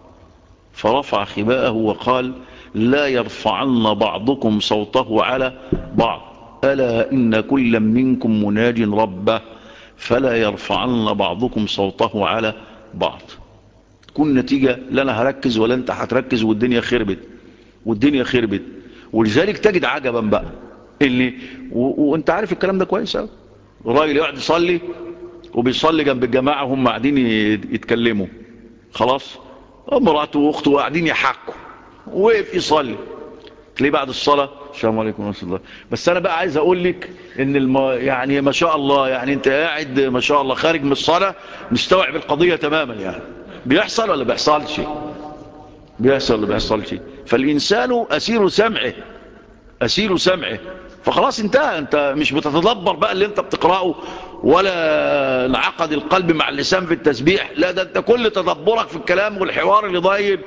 فرفع خباءه وقال لا يرفعن بعضكم صوته على بعض ألا إن كل منكم مناج ربه فلا يرفعن بعضكم صوته على بعض تكون نتيجة لا أنا هركز ولا أنت هتركز والدنيا خربت والدنيا خربت ولذلك تجد عجبا بقى اللي و... وانت عارف الكلام ده كويس قوي الراجل يقعد يصلي وبيصلي جنب الجماعة وهم قاعدين يتكلموا خلاص مراته واخته قاعدين يحكوا وقف يصلي تلاقيه بعد الصلاة السلام عليكم ورحمة الله بس انا بقى عايز اقول لك ان الم... يعني ما شاء الله يعني انت قاعد ما شاء الله خارج من الصلاة مستوعب القضية تماما يعني بيحصل ولا بيحصلش بيحصل ولا بيحصلش فالانسان اسير سمعه اسير سمعه فخلاص انتهى انت مش بتتدبر بقى اللي انت بتقرأه ولا انعقد القلب مع اللسان في التسبيح لا ده انت كل تدبرك في الكلام والحوار اللي ضايل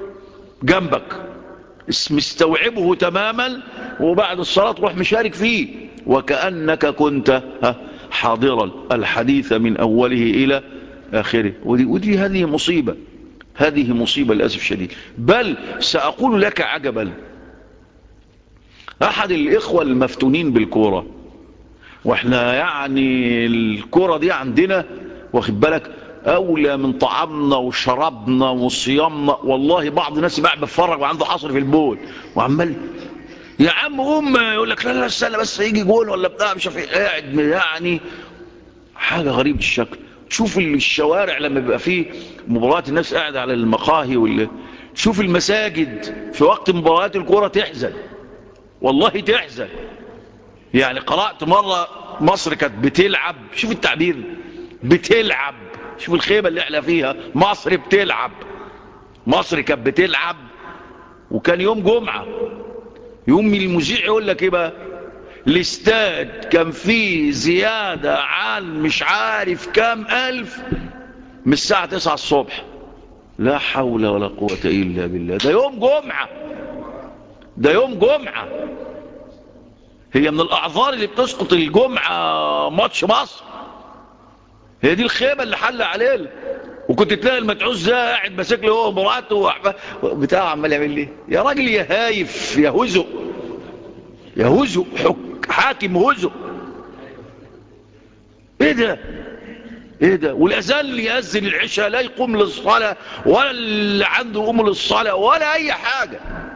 جنبك مستوعبه تماما وبعد الصلاة تروح مشارك فيه وكأنك كنت حاضرا الحديث من أوله إلى آخره ودي, ودي هذه مصيبة هذه مصيبة للأسف شديد بل سأقول لك عجبا أحد الإخوة المفتونين بالكورة واحنا يعني الكورة دي عندنا واخد بالك أولى من طعامنا وشرابنا وصيامنا والله بعض الناس بقى بتفرج وعنده حصر في البول وعمال يا عم قوم يقول لك لا لا استنى بس يجي جول ولا بتاع مش عارف قاعد يعني حاجة غريبة الشكل شوف الشوارع لما بيبقى فيه مباريات الناس قاعدة على المقاهي وال... شوف المساجد في وقت مباريات الكورة تحزن والله تحزن يعني قرأت مرة مصر كانت بتلعب شوف التعبير بتلعب شوف الخيبة اللي احنا فيها مصر بتلعب مصر كانت بتلعب وكان يوم جمعة يوم المذيع يقول لك ايه بقى الاستاد كان فيه زيادة عن مش عارف كام ألف من الساعة 9 الصبح لا حول ولا قوة إلا بالله ده يوم جمعة ده يوم جمعة هي من الأعذار اللي بتسقط الجمعة ماتش مصر هي دي الخيبة اللي حل علينا وكنت تلاقي المتعوز ده قاعد ماسك له هو مراته وأحبه بتاعه عمال يعمل ليه يا راجل يا هايف يا هزق يا هزق حاكم هزق ايه ده ايه ده والاذان اللي يأذن العشاء لا يقوم للصلاة ولا اللي عنده يقوم للصلاة ولا اي حاجة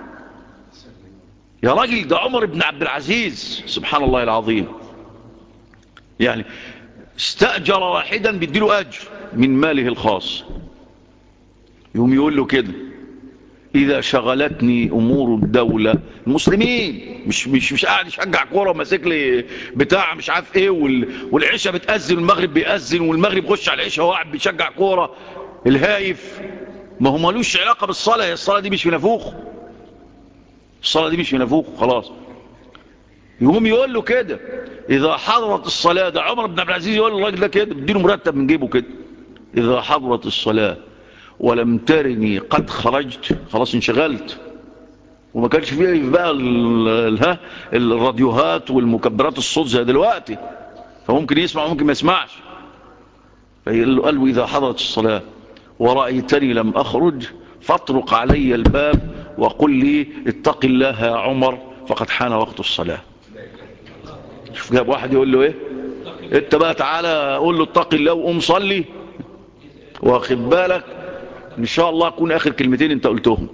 يا راجل ده عمر بن عبد العزيز سبحان الله العظيم يعني استأجر واحدا بيديله أجر من ماله الخاص يوم يقول له كده إذا شغلتني أمور الدولة المسلمين مش مش مش قاعد يشجع كورة وماسك لي بتاع مش عارف إيه وال والعشاء بتأذن والمغرب بيأذن والمغرب يخش على العشاء وقاعد بيشجع كورة الهايف ما هو مالوش علاقة بالصلاة الصلاة دي مش في نافوخ الصلاة دي مش في نافوخ خلاص يقوم يقول له كده إذا حضرت الصلاة ده عمر بن عبد العزيز يقول للراجل ده كده بديله مرتب من جيبه كده إذا حضرت الصلاة ولم ترني قد خرجت خلاص انشغلت وما كانش فيه بقى ال- ال- ها الراديوهات والمكبرات الصوت زي دلوقتي فممكن يسمع وممكن ما يسمعش فقال له قال له إذا حضرت الصلاة ورأيتني لم أخرج فاطرق علي الباب وقل لي اتق الله يا عمر فقد حان وقت الصلاة شوف جاب واحد يقول له ايه انت بقى تعالى قول له اتق الله وقوم صلي واخد بالك ان شاء الله اكون اخر كلمتين انت قلتهم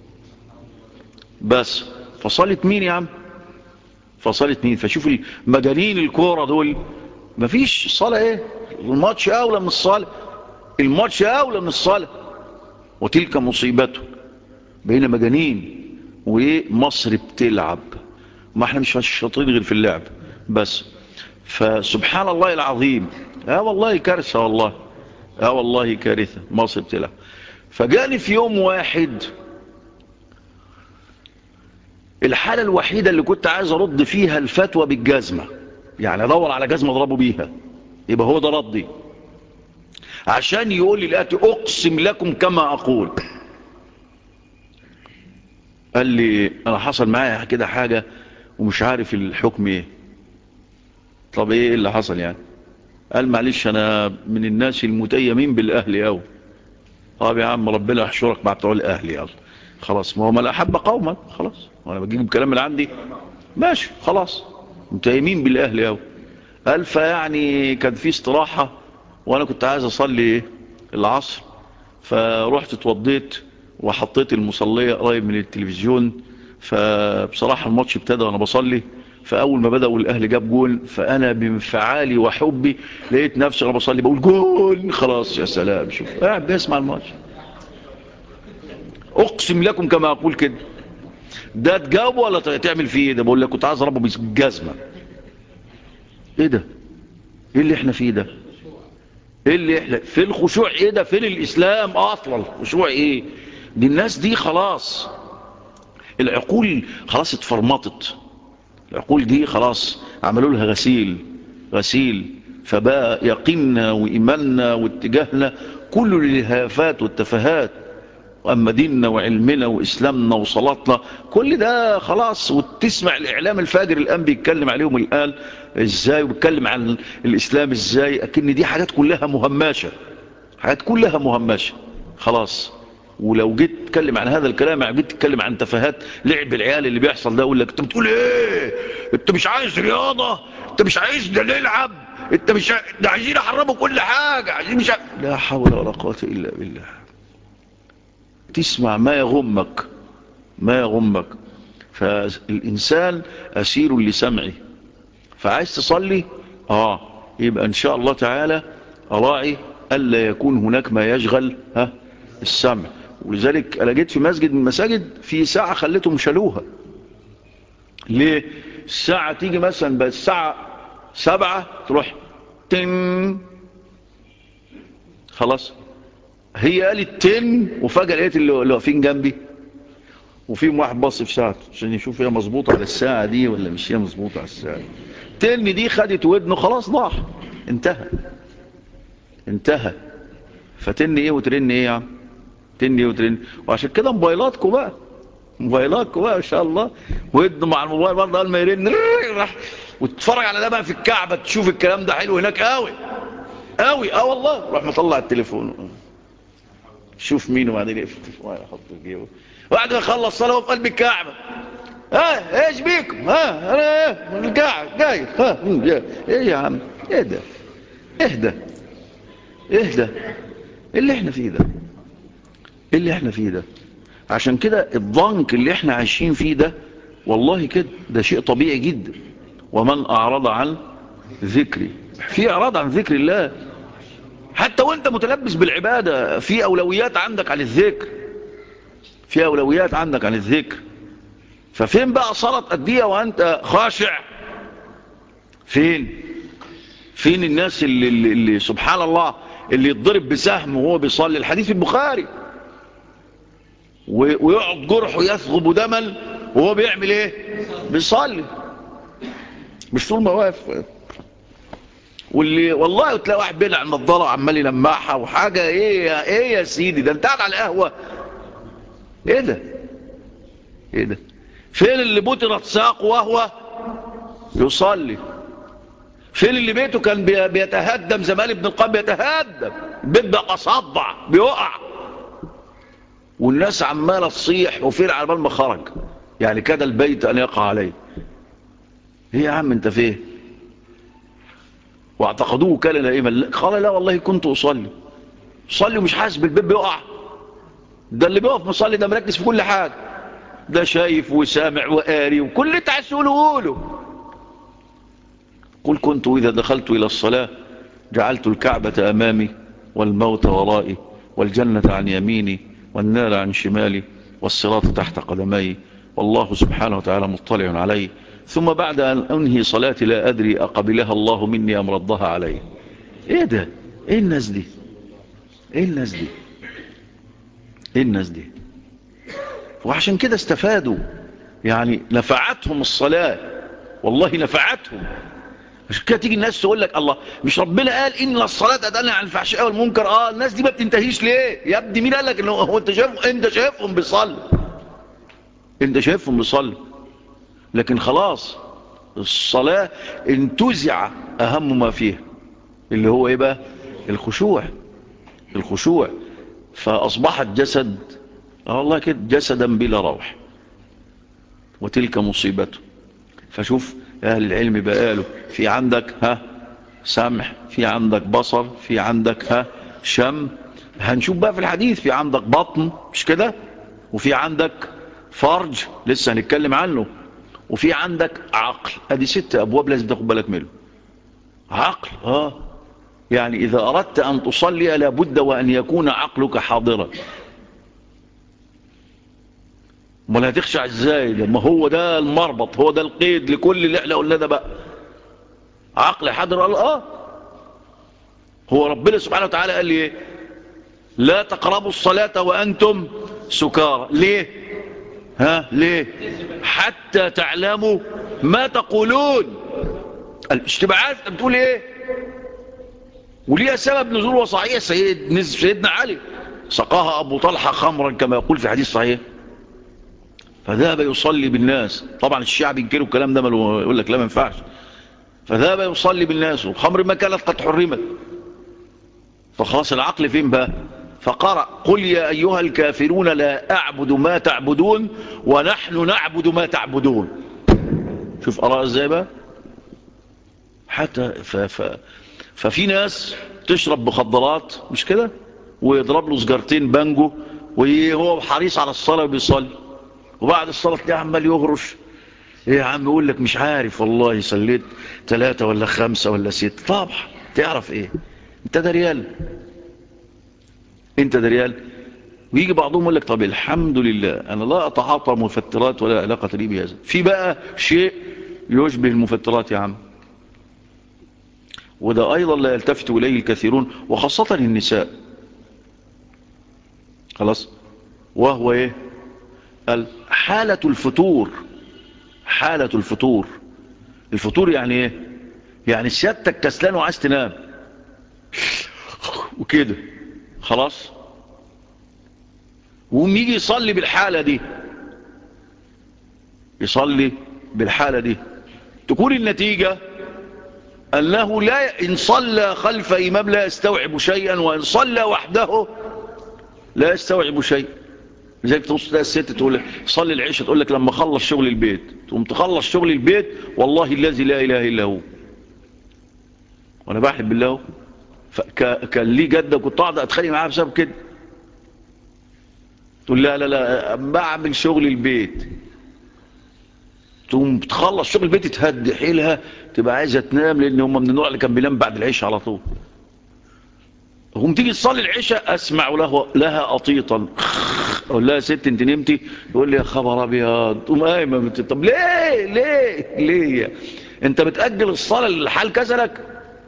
بس فصلت مين يا عم فصلت مين فشوف المجانين الكورة دول مفيش صلاة ايه الماتش اولى من الصلاة الماتش اولى من الصلاة وتلك مصيبته بين مجانين وايه مصر بتلعب ما احنا مش شاطرين غير في اللعب بس فسبحان الله العظيم اه والله كارثة والله اه والله كارثة مصر بتلعب فجاني في يوم واحد الحالة الوحيدة اللي كنت عايز ارد فيها الفتوى بالجزمة يعني ادور على جزمة اضربه بيها يبقى هو ده ردي عشان يقول لي الاتي اقسم لكم كما اقول قال لي انا حصل معايا كده حاجة ومش عارف الحكم ايه طب ايه اللي حصل يعني قال معلش انا من الناس المتيمين بالاهل اوي طب يا عم ربنا يحشرك مع بتوع الاهل يلا خلاص ما هو ما احب قوما خلاص وانا بجيب الكلام اللي عندي ماشي خلاص متيمين بالاهل اوي قال فيعني كان في استراحة وانا كنت عايز اصلي العصر فروحت اتوضيت وحطيت المصلية قريب من التلفزيون فبصراحة الماتش ابتدى وانا بصلي فاول ما بدأوا الاهل جاب جول فانا بانفعالي وحبي لقيت نفسي وانا بصلي بقول جول خلاص يا سلام شوف قاعد بيسمع الماتش اقسم لكم كما اقول كده ده تجاوبه ولا تعمل فيه ايه ده بقول لك كنت عايز اضربه بالجزمه ايه ده ايه اللي احنا فيه ده ايه اللي احنا في الخشوع ايه ده فين الاسلام اصلا الخشوع ايه دي الناس دي خلاص العقول خلاص اتفرمطت العقول دي خلاص عملوا لها غسيل غسيل فبقى يقيننا وإيماننا واتجاهنا كل الالهافات والتفاهات وأما ديننا وعلمنا وإسلامنا وصلاتنا كل ده خلاص وتسمع الإعلام الفاجر الآن بيتكلم عليهم الآن إزاي وبيتكلم عن الإسلام إزاي أكن دي حاجات كلها مهمشة حاجات كلها مهمشة خلاص ولو جيت تتكلم عن هذا الكلام يعني جيت تتكلم عن تفاهات لعب العيال اللي بيحصل ده اقول لك انت بتقول ايه انت مش عايز رياضة انت مش عايز ده نلعب انت مش ع... ده عايزين يحرموا كل حاجة عايزين مش ع... لا حول ولا قوة الا بالله تسمع ما يغمك ما يغمك فالإنسان أسير لسمعه فعايز تصلي آه يبقى إن شاء الله تعالى أراعي ألا يكون هناك ما يشغل ها السمع ولذلك أنا جيت في مسجد من المساجد في ساعة خليتهم شالوها ليه الساعة تيجي مثلا بقى الساعة سبعة تروح تن خلاص هي قالت تن وفجأة لقيت اللي واقفين جنبي وفيهم واحد باص في ساعته عشان يشوف هي مظبوطة على الساعة دي ولا مش هي مظبوطة على الساعة تن دي خدت ودنه خلاص ضاع انتهى انتهى فتن ايه وترن ايه يا عم تن ايه وترن وعشان كده موبايلاتكم بقى موبايلاتكم بقى ان شاء الله ودنه مع الموبايل برضه قال ما يرن راح وتتفرج على ده بقى في الكعبة تشوف الكلام ده حلو هناك قوي قوي اه والله روح مطلع التليفون شوف مين وبعدين يقفل التليفون يحط في جيبه بعد ما يخلص صلاه في قلب الكعبه ها ايش بيكم ها انا ايه الكعبه جاي ها ايه يا عم اهدى اهدى اهدى ايه اللي احنا فيه ده ايه اللي احنا فيه ده عشان كده الضنك اللي احنا عايشين فيه ده والله كده ده شيء طبيعي جدا ومن اعرض عن ذكري في اعراض عن ذكر الله حتى وانت متلبس بالعبادة في اولويات عندك عن الذكر في اولويات عندك عن الذكر ففين بقى صلاة قدية وانت خاشع فين فين الناس اللي, اللي, اللي سبحان الله اللي يتضرب بسهم وهو بيصلي الحديث البخاري ويقعد جرحه يثغب دما وهو بيعمل ايه بيصلي مش طول ما واقف واللي والله تلاقي واحد بيلع النضاره عمال يلمعها وحاجه ايه يا ايه يا سيدي ده انت قاعد على القهوه ايه ده ايه ده فين اللي بترت ساقه وهو يصلي فين اللي بيته كان بي- بيتهدم زمان ابن القيم بيتهدم البيت بقى صدع بيقع والناس عماله تصيح وفين على بال ما خرج يعني كاد البيت ان يقع عليه ايه يا عم انت فين واعتقدوه كان نائما قال لا والله كنت اصلي صلي ومش حاسس بالبيت بيقع ده اللي بيقف مصلي ده مركز في كل حاجه ده شايف وسامع وقاري وكل اللي انت عايز تقوله قوله قل كنت إذا دخلت إلى الصلاة جعلت الكعبة أمامي والموت ورائي والجنة عن يميني والنار عن شمالي والصراط تحت قدمي والله سبحانه وتعالى مطلع علي ثم بعد أن أنهي صلاتي لا أدري أقبلها الله مني أم ردها علي إيه ده إيه الناس دي إيه الناس دي إيه الناس دي وعشان كده استفادوا يعني نفعتهم الصلاة والله نفعتهم مش كده تيجي الناس تقول لك الله مش ربنا قال ان الصلاه تنهى عن الفحشاء والمنكر اه الناس دي ما بتنتهيش ليه يا ابني مين قال لك ان هو انت شايف انت شايفهم بيصلوا انت شايفهم بيصلوا لكن خلاص الصلاه انتزع اهم ما فيها اللي هو ايه بقى الخشوع الخشوع فاصبحت جسد اه والله كده جسدا بلا روح وتلك مصيبته فشوف أهل العلم بقاله في عندك ها سمع في عندك بصر في عندك ها شم هنشوف بقى في الحديث في عندك بطن مش كده وفي عندك فرج لسه هنتكلم عنه وفي عندك عقل ادي ست ابواب لازم تاخد بالك منه عقل اه يعني اذا اردت ان تصلي لابد وان يكون عقلك حاضرا امال هتخشع ازاي ده ما هو ده المربط هو ده القيد لكل اللي احنا قلنا ده بقى عقل حاضر قال اه هو ربنا سبحانه وتعالى قال لي ايه لا تقربوا الصلاة وانتم سكارى ليه ها ليه حتى تعلموا ما تقولون قال مش تبقى عارف انت بتقول ايه وليها سبب نزول وصحيح سيد نزل سيدنا علي سقاها ابو طلحه خمرا كما يقول في حديث صحيح فذهب يصلي بالناس طبعا الشعب ينكروا الكلام ده يقول لك لا ما ينفعش فذهب يصلي بالناس والخمر ما كانت قد حرمت فخلاص العقل فين بقى فقرأ قل يا أيها الكافرون لا أعبد ما تعبدون ونحن نعبد ما تعبدون شوف أرى ازاي بقى حتى ف ف ففي ناس تشرب مخدرات مش كده ويضرب له سجارتين بانجو وهو حريص على الصلاة وبيصلي وبعد الصلاة تلاقيه عمال يغرش ايه يا عم يقول لك مش عارف والله صليت ثلاثة ولا خمسة ولا ست طبعا تعرف ايه انت ده ريال انت ده ريال ويجي بعضهم يقول لك طب الحمد لله انا لا اتعاطى مفترات ولا علاقة لي بهذا في بقى شيء يشبه المفترات يا عم وده ايضا لا يلتفت اليه الكثيرون وخاصة النساء خلاص وهو ايه قال حالة الفتور حالة الفتور الفتور يعني ايه يعني سيادتك كسلان وعايز تنام وكده خلاص وقوم يجي يصلي بالحالة دي يصلي بالحالة دي تكون النتيجة أنه لا إن صلى خلف إمام لا يستوعب شيئا وإن صلى وحده لا يستوعب شيئا لذلك تبص تلاقي الست تقول لك صلي العشاء تقول لك لما اخلص شغل البيت تقوم تخلص شغل البيت والله الذي لا اله الا هو وانا بحب بالله كان لي جده كنت قاعد اتخانق معاها بسبب كده تقول لا لا لا بعمل شغل البيت تقوم تخلص شغل البيت تهدي حيلها تبقى عايزه تنام لان هم من النوع اللي كان بينام بعد العشاء على طول هم تيجي تصلي العشاء اسمع له لها اطيطا اقول لها ست انت نمتي يقول لي يا خبر ابيض تقوم قايمه طب ليه ليه ليه انت بتاجل الصلاه لحال كسلك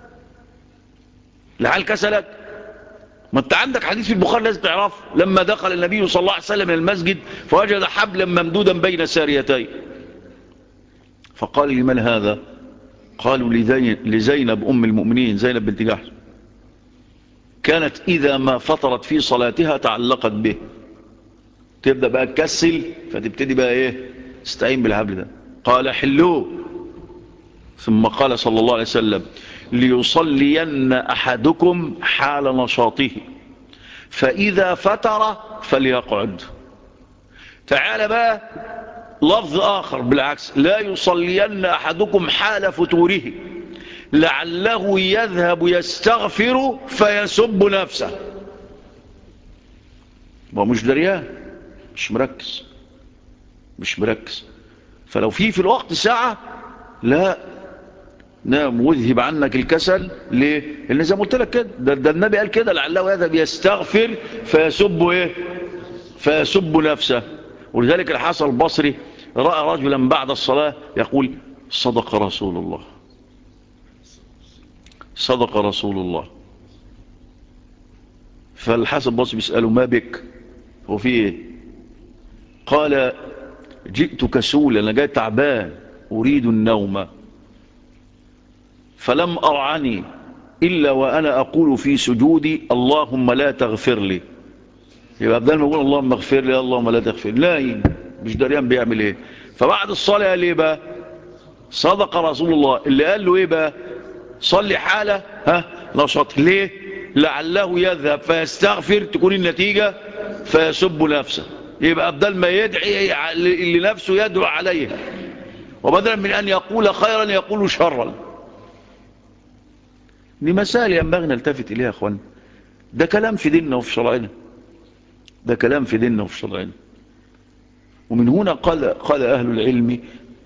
لحال كسلك ما انت عندك حديث في البخاري لازم تعرفه لما دخل النبي صلى الله عليه وسلم من المسجد فوجد حبلا ممدودا بين ساريتين فقال لمن هذا قالوا لذي- لزينب أم المؤمنين زينب بنت جحش كانت إذا ما فطرت في صلاتها تعلقت به تبدأ بقى تكسل فتبتدي بقى إيه استعين بالحبل ده قال حلوه ثم قال صلى الله عليه وسلم ليصلين أحدكم حال نشاطه فإذا فتر فليقعد تعال بقى لفظ آخر بالعكس لا يصلين أحدكم حال فتوره لعله يذهب يستغفر فيسب نفسه ومش دريان مش مركز مش مركز فلو في في الوقت ساعة لا نام واذهب عنك الكسل ليه لان زي ما قلت لك كده ده, ده النبي قال كده لعله يذهب يستغفر فيسب ايه فيسب نفسه ولذلك الحسن البصري راى رجلا بعد الصلاه يقول صدق رسول الله صدق رسول الله فالحسن البصري بيساله ما بك هو في ايه قال جئت كسولا انا جاي تعبان اريد النوم فلم أرعني إلا وأنا أقول في سجودي اللهم لا تغفر لي يبقى بدل ما أقول اللهم اغفر لي اللهم لا تغفر لي لا مش دريان بيعمل ايه فبعد الصلاة قال ايه بقى صدق رسول الله اللي قال له ايه بقى صلي حالة ها نشط ليه لعله يذهب فيستغفر تكون النتيجة فيسب نفسه يبقى بدل ما يدعي لنفسه يدعو عليها وبدلا من أن يقول خيرا يقول شرا دي مسائل ينبغي نلتفت إليها يا أخوان ده كلام في ديننا وفي شرعنا ده كلام في ديننا وفي شرعنا ومن هنا قال, قال أهل العلم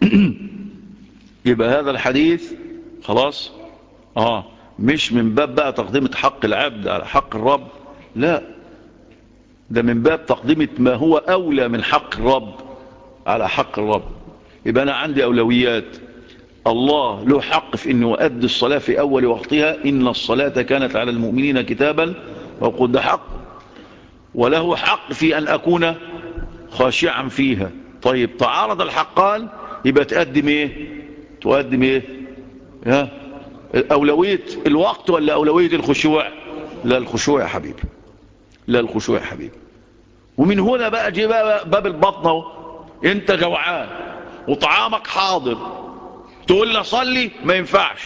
يبقى هذا الحديث خلاص آه مش من باب بقى تقديمة حق العبد على حق الرب لا ده من باب تقديمة ما هو أولى من حق الرب على حق الرب يبقى أنا عندي أولويات الله له حق في أنه أدي الصلاة في أول وقتها إن الصلاة كانت على المؤمنين كتابا وقد حق وله حق في أن أكون خاشعا فيها طيب تعارض الحقان يبقى تقدم ايه تقدم ايه ها أولوية الوقت ولا أولوية الخشوع لا الخشوع يا حبيبي لا الخشوع يا حبيبي ومن هنا بقى جي بقى باب البطن اهو انت جوعان وطعامك حاضر تقول لي صلي ما ينفعش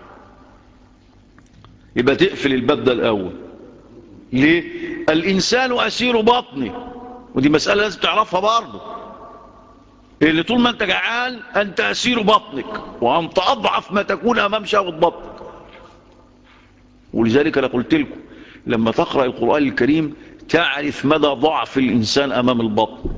يبقى تقفل الباب ده الاول ليه الانسان اسير بطني ودي مسألة لازم تعرفها برضه اللي طول ما انت جعان انت اسير بطنك وانت اضعف ما تكون امام شهوة بطنك ولذلك انا قلت لكم لما تقرأ القرآن الكريم تعرف مدى ضعف الانسان امام البطن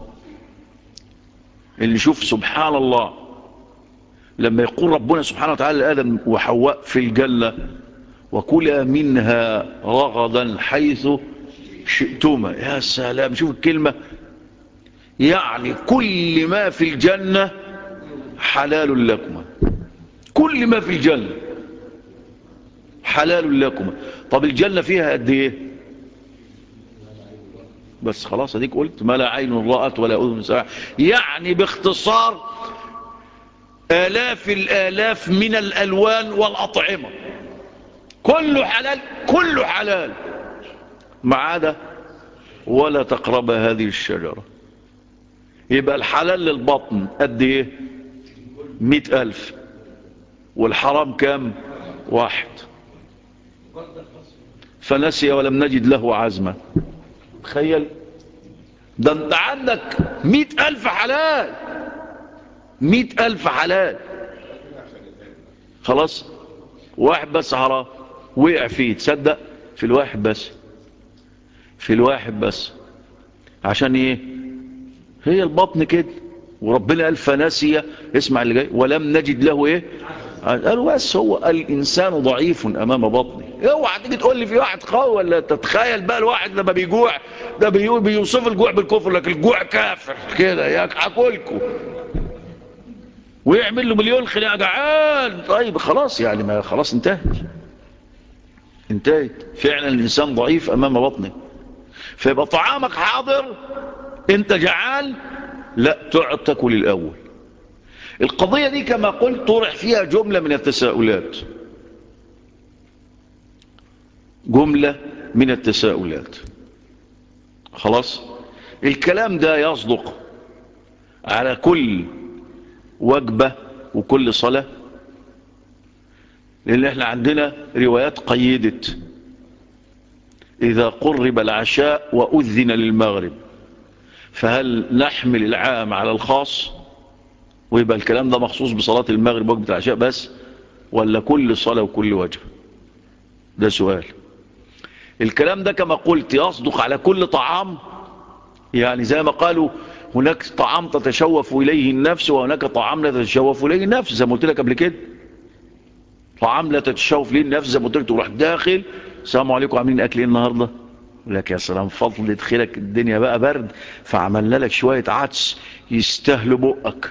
اللي شوف سبحان الله لما يقول ربنا سبحانه وتعالى لآدم وحواء في الجنة وكلا منها رغدا حيث شئتما يا سلام شوف الكلمة يعني كل ما في الجنة حلال لكما كل ما في الجنة حلال لكما طب الجنة فيها قد ايه بس خلاص اديك قلت ما لا عين رأت ولا أذن سمعت يعني باختصار آلاف الآلاف من الألوان والأطعمة كله حلال كله حلال ما عدا ولا تقرب هذه الشجرة يبقى الحلال للبطن قد ايه مئة ألف والحرام كام واحد فنسي ولم نجد له عزمة تخيل ده انت عندك مئة ألف حلال مئة ألف حلال خلاص واحد بس حرام وقع فيه تصدق في الواحد بس في الواحد بس عشان ايه هي البطن كده وربنا قال فنسي اسمع اللي جاي ولم نجد له ايه قالوا بس هو الانسان ضعيف امام بطنه اوعى تيجي تقول لي في واحد قوي ولا تتخيل بقى الواحد لما بيجوع ده بيوصف الجوع بالكفر لكن الجوع كافر كده ياكلكم ويعمل له مليون خناقه جعان طيب خلاص يعني ما خلاص انتهت انتهت فعلا الانسان ضعيف امام بطنه فيبقى طعامك حاضر انت جعان لا تقعد تاكل الاول القضية دي كما قلت طرح فيها جملة من التساؤلات جملة من التساؤلات خلاص الكلام ده يصدق على كل وجبة وكل صلاة لأن احنا عندنا روايات قيدت إذا قرب العشاء وأذن للمغرب فهل نحمل العام على الخاص ويبقى الكلام ده مخصوص بصلاة المغرب وجبة العشاء بس ولا كل صلاة وكل وجبة ده سؤال الكلام ده كما قلت يصدق على كل طعام يعني زي ما قالوا هناك طعام تتشوف إليه النفس وهناك طعام لا تتشوف إليه النفس زي ما قلت لك قبل كده طعام لا تتشوف إليه النفس زي ما قلت لك تروح داخل السلام عليكم عاملين أكل إيه النهاردة لك يا سلام فضل يدخلك الدنيا بقى برد فعملنا لك شوية عدس يستهلوا بقك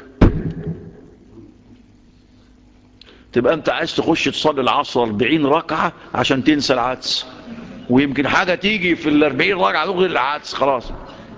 تبقى انت عايز تخش تصلي العصر 40 ركعة عشان تنسى العدس ويمكن حاجة تيجي في ال 40 ركعة تغير العدس خلاص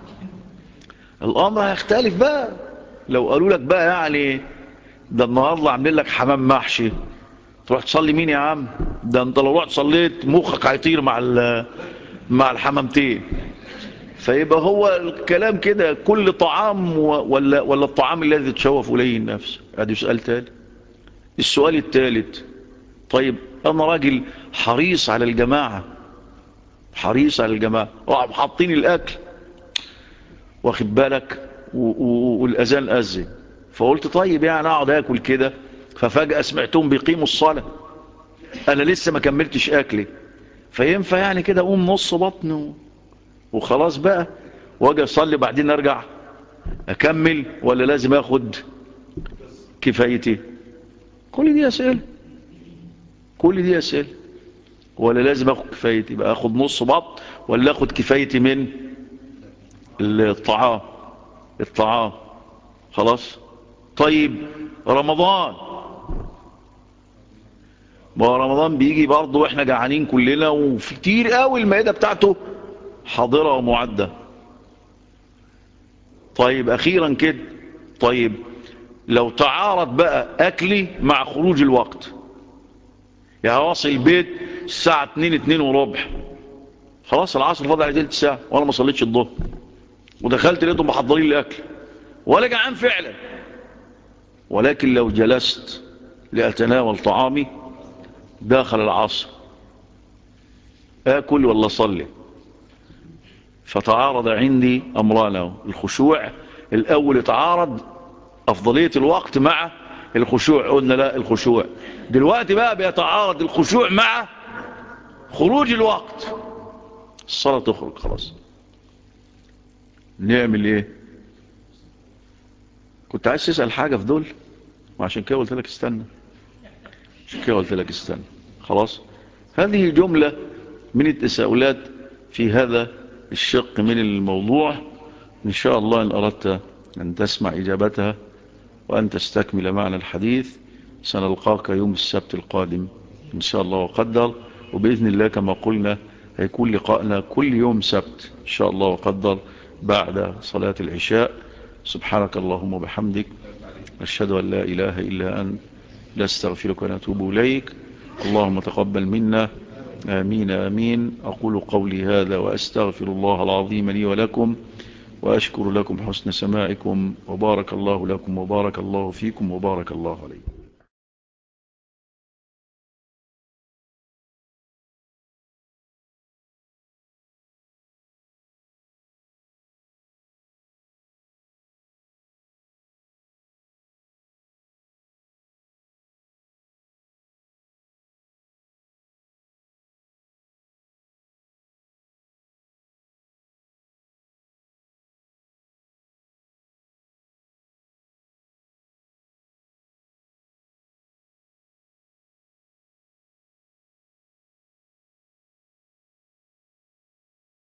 الامر هيختلف بقى لو قالوا لك بقى يعني ده النهاردة عاملين لك حمام محشي تروح تصلي مين يا عم ده انت لو رحت صليت مخك هيطير مع مع الحمامتين فيبقى هو الكلام كده كل طعام ولا ولا الطعام الذي تشوف اليه النفس ادي سؤال تاني السؤال الثالث طيب انا راجل حريص على الجماعة حريص على الجماعة حاطين الاكل واخد بالك والاذان اذن فقلت طيب يعني اقعد اكل كده ففجأة سمعتهم بيقيموا الصلاة انا لسه ما كملتش اكلي فينفع يعني كده اقوم نص بطن وخلاص بقى واجي اصلي بعدين ارجع اكمل ولا لازم اخد كفايتي كل دي اسئله كل دي اسئله ولا لازم اخد كفايتي بقى اخد نص بط ولا اخد كفايتي من الطعام الطعام خلاص طيب رمضان ما هو رمضان بيجي برضه واحنا جعانين كلنا وفي كتير قوي المائده بتاعته حاضره ومعده طيب اخيرا كده طيب لو تعارض بقى اكلي مع خروج الوقت يعني واصل البيت الساعه 2 2 وربع خلاص العصر فاضل على تلت ساعه وانا ما صليتش الظهر ودخلت لقيتهم محضرين لي اكل ولا جعان فعلا ولكن لو جلست لاتناول طعامي داخل العصر اكل ولا صلي فتعارض عندي امران الخشوع الاول اتعارض افضلية الوقت مع الخشوع قلنا لا الخشوع دلوقتي بقى بيتعارض الخشوع مع خروج الوقت الصلاة تخرج خلاص نعمل ايه كنت عايز تسأل حاجة في دول وعشان كده قلت لك استنى عشان كده قلت لك استنى خلاص هذه جملة من التساؤلات في هذا الشق من الموضوع إن شاء الله إن أردت أن تسمع إجابتها وأن تستكمل معنا الحديث سنلقاك يوم السبت القادم إن شاء الله وقدر وبإذن الله كما قلنا هيكون لقاءنا كل يوم سبت إن شاء الله وقدر بعد صلاة العشاء سبحانك اللهم وبحمدك أشهد أن لا إله إلا أنت لا استغفرك ونتوب إليك اللهم تقبل منا آمين آمين أقول قولي هذا وأستغفر الله العظيم لي ولكم وأشكر لكم حسن سماعكم وبارك الله لكم وبارك الله فيكم وبارك الله عليكم